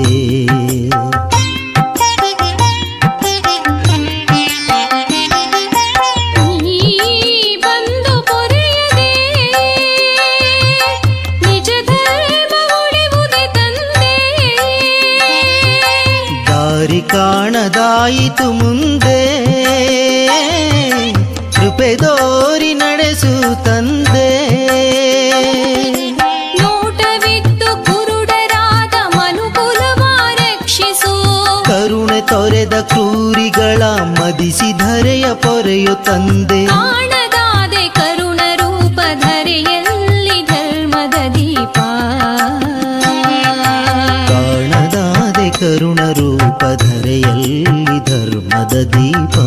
Speaker 6: ನೀ ಬಂದು ಪೊರೆಯದೆ ನಿಜ ಧರ್ಮ ಉಳಿವುದೆ ತಂದೆ
Speaker 5: ದಾರಿ ಕಾಣದಾಯಿತು ಮುಂದೆ ಕೃಪೆ ದೋರಿ ನಡೆಸು ತಂದೆ
Speaker 6: ನೋಟವಿದ್ದು ಕುರುಡರಾದ ಮನುಕುಲವ ರಕ್ಷಿಸು
Speaker 5: ಕರುಣೆ ತೊರೆದ ಕ್ರೂರಿಗಳ ಮದಿಸಿ ಧರೆಯ ಪೊರೆಯು ತಂದೆ
Speaker 6: ಕಾಣದಾದೆ ಕರುಣ ರೂಪ ಧರೆಯಲ್ಲಿ ಧರ್ಮದ ದೀಪ
Speaker 5: ಕಾಣದಾದೆ ಕರುಣ ರೂಪ ಧರೆಯಲ್ಲಿ ಧರ್ಮದ ದೀಪ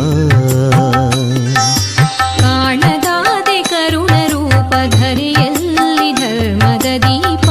Speaker 6: ಕಾಣದಾದೆ ಕರುಣ ರೂಪ ಧರೆಯಲ್ಲಿ ಧರ್ಮದ ದೀಪ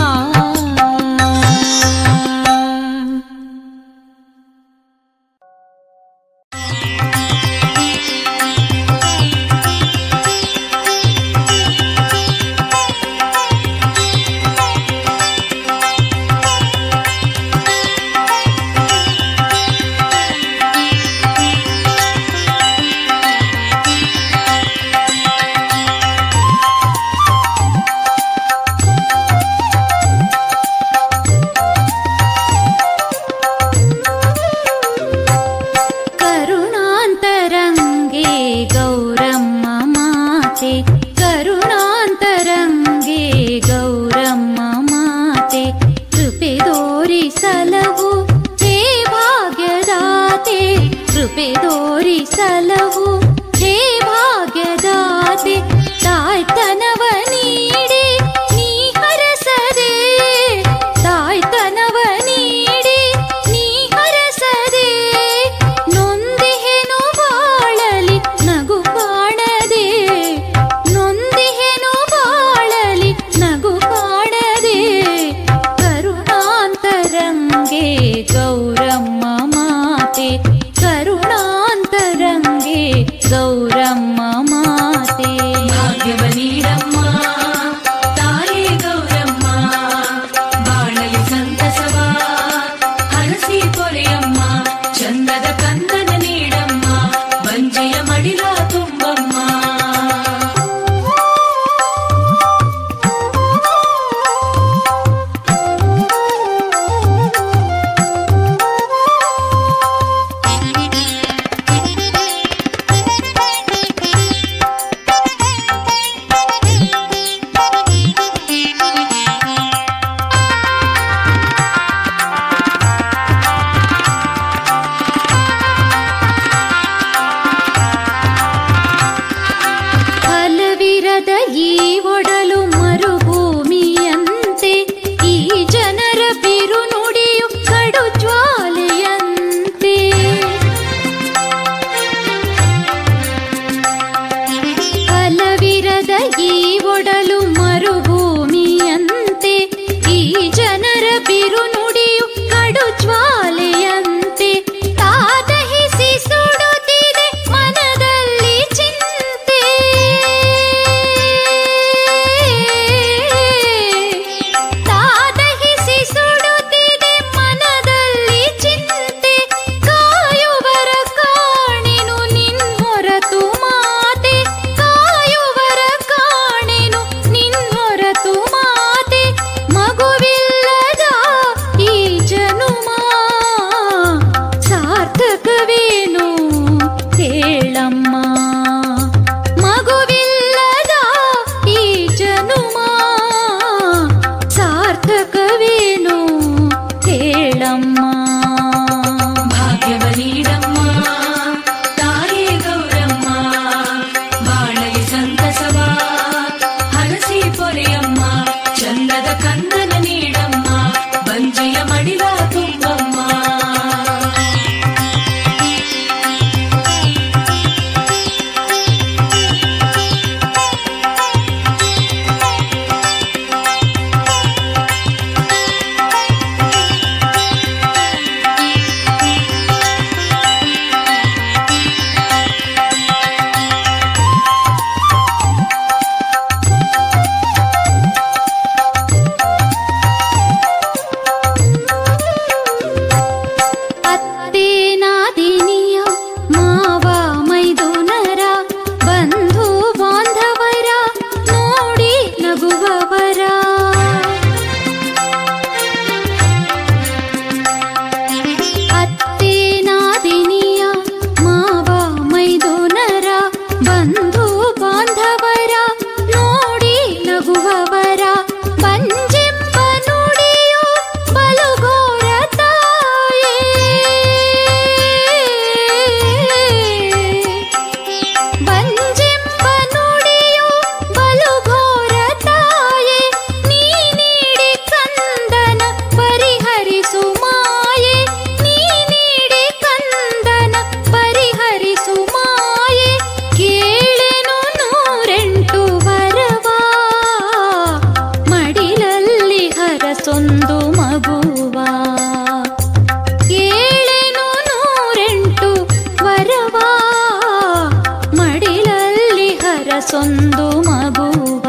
Speaker 3: ಹೊಸತೊಂದು ಮಗುವ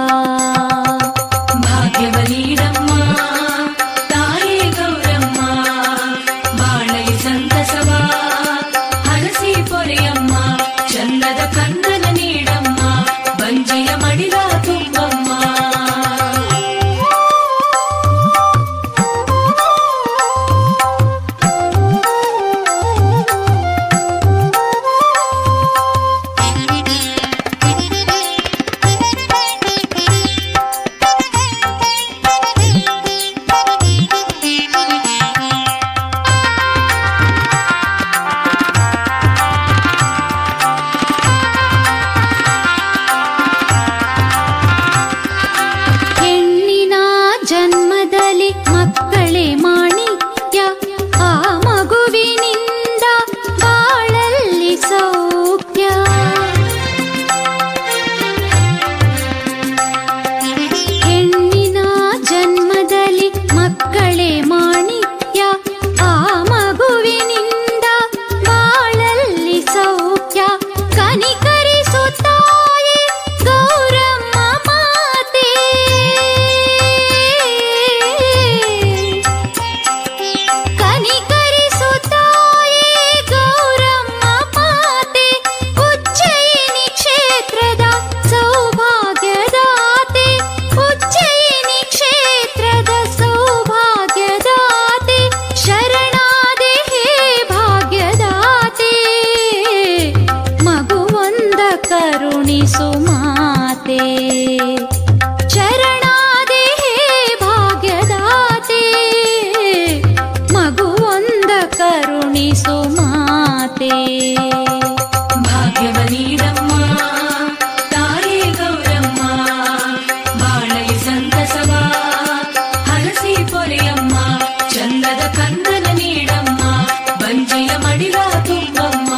Speaker 2: ಭಾಗ್ಯವನೀರಮ್ಮ ತಾಯೇ ಗೌರಮ್ಮ ಬಾಳಲಿ ಸಂತಸವ ಹರಸಿ ಪೊರೆಯಮ್ಮ ಚಂದದ ಕಂದನ ನೀಡಮ್ಮ ಬಂಜೆಯ ಮಡಿಲ ತುಂಬಮ್ಮ
Speaker 3: ಹೆಣ್ಣಿನ ಜನ್ಮದಲ್ಲಿ ಮಕ್ಕಳೇ ಮಾಣಿಕ್ಯ ಆ ಮಗುವಿನಿಂದ ಬಾಳಲ್ಲಿ ಸೌಖ್ಯ ಹೆಣ್ಣಿನ ಜನ್ಮದಲ್ಲಿ ಮಕ್ಕಳೇ ಮಾಣಿಕ್ಯ ಆ ಮಗುವಿನಿಂದ ಬಾಳಲ್ಲಿ ಸೌಖ್ಯ ಕನಿಕರಿಸುತ್ತಾಯೆ ಗೌರಮ್ಮ ಮಾತೆ ಕನಿಕರಿಸುತ್ತಾಯೆ ಗೌರಮ್ಮ ಮಾತೆ ಉಜ್ಜಯಿನಿ ಕ್ಷೇತ್ರದ ಸೌಭಾಗ್ಯದಾತೆ ಉಜ್ಜಯಿನಿ ಕ್ಷೇತ್ರದ ಸೌಭಾಗ್ಯದಾತೆ ಶರಣಾದೆ ಹೇ ಭಾಗ್ಯದಾತೆ ಮಗುವೊಂದ ಕರುಣಿಸು ಮಾತೆ ಶರಣಾದೆ ಹೇ ಭಾಗ್ಯದಾತೆ ಮಗುವೊಂದ ಕರುಣಿಸು ಮಾತೆ
Speaker 2: ಭಾಗ್ಯವನೀರಮ್ಮ ತಾಯೇ ಗೌರಮ್ಮ ಬಾಳಲಿ ಸಂತಸವ ಹರಸಿ ಪೊರೆಯಮ್ಮ ಚಂದದ ಕಂದನ ನೀಡಮ್ಮ ಬಂಜೆಯ ಮಡಿಲ ತುಂಬಮ್ಮ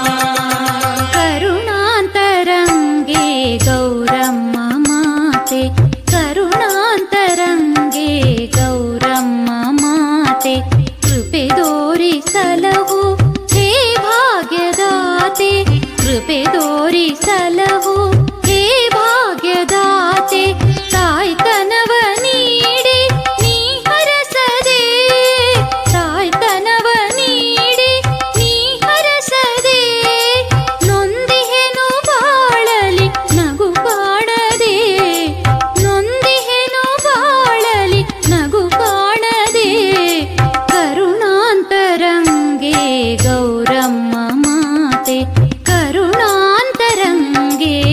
Speaker 3: ಕರುಣಾಂತರಂಗೆ ಗೌರಮ್ಮ ಮಾತೆ ಕರುಣಾಂತರಂಗೆ ಗೌರಮ್ಮ ಮಾತೆ ಕೃಪೆ ತೋರಿಸಲವು ಹೇ ಭಾಗ್ಯದಾತೆ ಕೃಪೆ ತೋರಿಸಲವು ಹೇ ಭಾಗ್ಯದಾತೆ ತಾಯ್ತನವ ನೀಡಿ ನೀ ಹರಸದೆ ತಾಯ್ತನವ ನೀಡಿ ನೀ ಹರಸದೆ ನೊಂದಿಹೆನು ಬಾಳಲಿ ನಗು ಕಾಣದೆ ನೊಂದಿಹೆನು ಬಾಳಲಿ ನಗು ಕಾಣದೆ ಕರುಣಾಂತರಂಗೆ ಗೌರಮ್ಮ ಮಾತೆ ಕರುಣಾಂತರಂಗೆ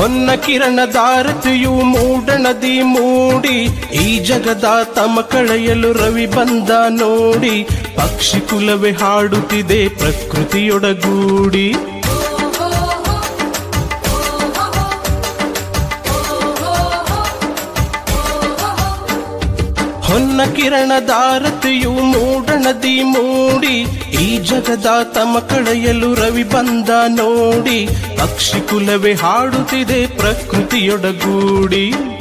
Speaker 8: ಹೊನ್ನ ಕಿರಣದಾರತಿಯು ಮೂಡಣದಿ ಮೂಡಿ ಈ ಜಗದ ತಮ ಕಳೆಯಲು ರವಿ ಬಂದ ನೋಡಿ ಪಕ್ಷಿ ಕುಲವೇ ಹಾಡುತ್ತಿದೆ ಪ್ರಕೃತಿಯೊಡಗೂಡಿ ಹೊನ್ನ ಕಿರಣದಾರತಿಯು ಮೂಡಣದಿ ಮೂಡಿ ಈ ಜಗದ ತಮ ಕಳೆಯಲು ರವಿ ಬಂದ ನೋಡಿ ಪಕ್ಷಿ ಕುಲವೇ ಹಾಡುತ್ತಿದೆ ಪ್ರಕೃತಿಯೊಡಗೂಡಿ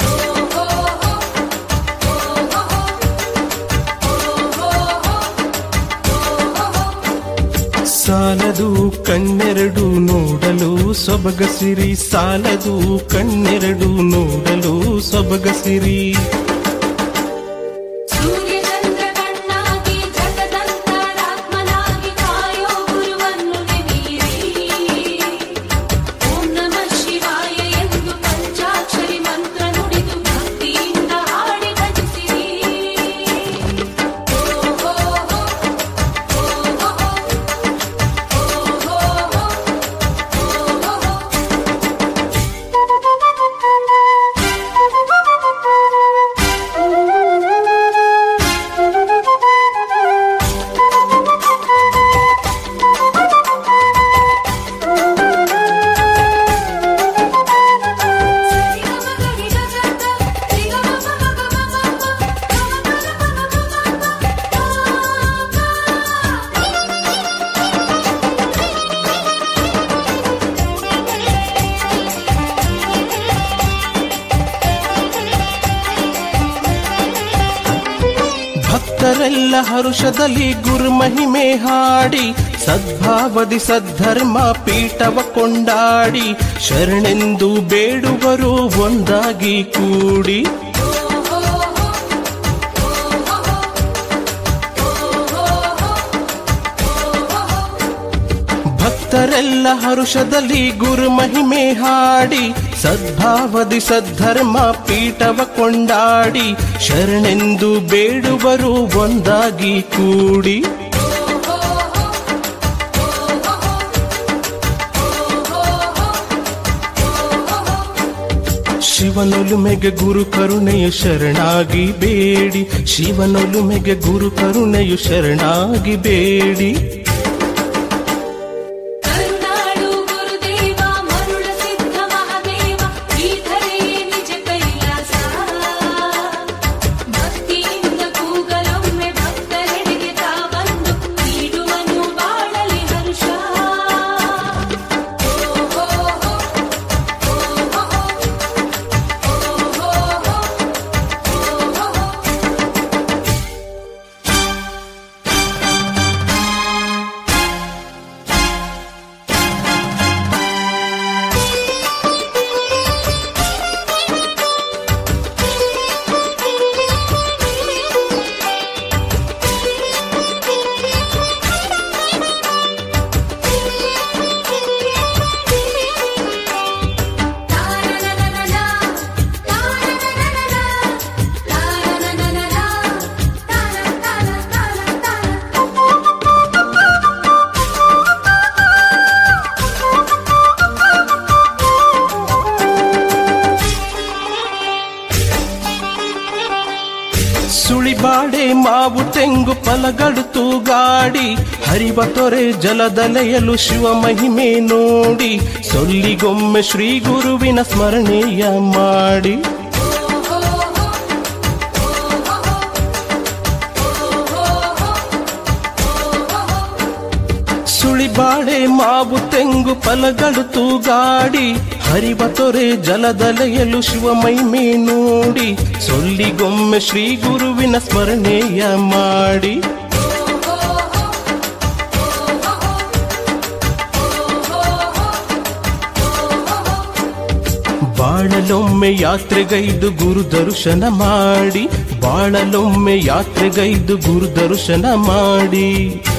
Speaker 8: ಸಾಲದು ಕಣ್ಣೆರಡು ನೋಡಲು ಸೊಬಗಸಿರಿ ಸಾಲದು ಕಣ್ಣೆರಡು ನೋಡಲು ಸೊಬಗಸಿರಿ
Speaker 2: ಸೂರ್ಯಚಂದ್ರ ಕಣ್ಣಾಗಿ ಜಗದಂತರಾತ್ಮನಾಗಿ ಕಾಯೋ ಗುರುವನ್ನು ನೆನೀರಿ ಓಂ ನಮಃ ಶಿವಾಯ ಎಂದು ಪಂಚಾಕ್ಷರಿ ಮಂತ್ರ ನುಡಿದು ಭಕ್ತಿಯಿಂದ ಹಾಡಿ ಭಜಿಸಿರಿ ಓ ಹೋ ಹೋ ಓ ಹೋ ಹೋ ಓ ಹೋ ಹೋ
Speaker 8: ಭಕ್ತರೆಲ್ಲ ಹರುಷದಲ್ಲಿ ಗುರು ಮಹಿಮೆ ಹಾಡಿ ಸದ್ಭಾವದಿ ಸದ್ಧರ್ಮ ಪೀಠವ ಕೊಂಡಾಡಿ ಶರಣೆಂದು ಬೇಡುವರು ಒಂದಾಗಿ ಕೂಡಿ ಭಕ್ತರೆಲ್ಲ ಹರುಷದಲ್ಲಿ ಗುರು ಮಹಿಮೆ ಹಾಡಿ ಸದ್ಭಾವದಿ ಸದ್ಧರ್ಮ ಪೀಠವ ಕೊಂಡಾಡಿ ಶರಣೆಂದು ಬೇಡುವರು ಒಂದಾಗಿ ಕೂಡಿ ಶಿವನೊಲುಮೆಗೆ ಗುರು ಕರುಣೆಯು ಶರಣಾಗಿ ಬೇಡಿ ಶಿವನೊಲುಮೆಗೆ ಗುರು ಕರುಣೆಯು ಶರಣಾಗಿ ಬೇಡಿ
Speaker 2: ಕರುನಾಡು ಗುರುದೇವ ಮರುಳ ಸಿದ್ಧ ಮಹಾದೇವ ಈ ಧರೆಯೇ ನಿಜ ಕೈಲಾಸ ಭಕ್ತಿಯಿಂದ ಕೂಗಲೊಮ್ಮೆ ಭಕ್ತರೆಡೆಗೆ ತಾ ಬಂದು ನೀಡುವನು ಬಾಳಲಿ ಹರುಷ ಓ ಹೋ ಹೋ ಓ ಹೋ ಹೋ ಓ ಹೋ ಹೋ ಓ ಹೋ ಹೋ
Speaker 8: ಸುಳಿಬಾಡೆ ಮಾವು ತೆಂಗು ಫಲಗಳು ತೂಗಾಡಿ ಹರಿವ ತೊರೆ ಜಲದಲೆಯಲು ಶಿವ ಮಹಿಮೆ ನೋಡಿ ಸೊಲ್ಲಿಗೊಮ್ಮೆ ಶ್ರೀ ಗುರುವಿನ ಸ್ಮರಣೆಯ ಮಾಡಿ ಸುಳಿಬಾಳೆ ಮಾವು ತೆಂಗು ಫಲಗಳು ತೂಗಾಡಿ ಹರಿವ ತೊರೆ ಜಲದಲೆಯಲು ಶಿವ ಮಹಿಮೆ ನೋಡಿ ಸೊಲ್ಲಿಗೊಮ್ಮೆ ಶ್ರೀ ಗುರುವಿನ ಸ್ಮರಣೆಯ ಮಾಡಿ ಬಾಳಲೊಮ್ಮೆ ಯಾತ್ರೆಗೈದು ಗುರು ದರ್ಶನ ಮಾಡಿ ಬಾಳಲೊಮ್ಮೆ ಯಾತ್ರೆಗೈದು ಗುರು ದರ್ಶನ ಮಾಡಿ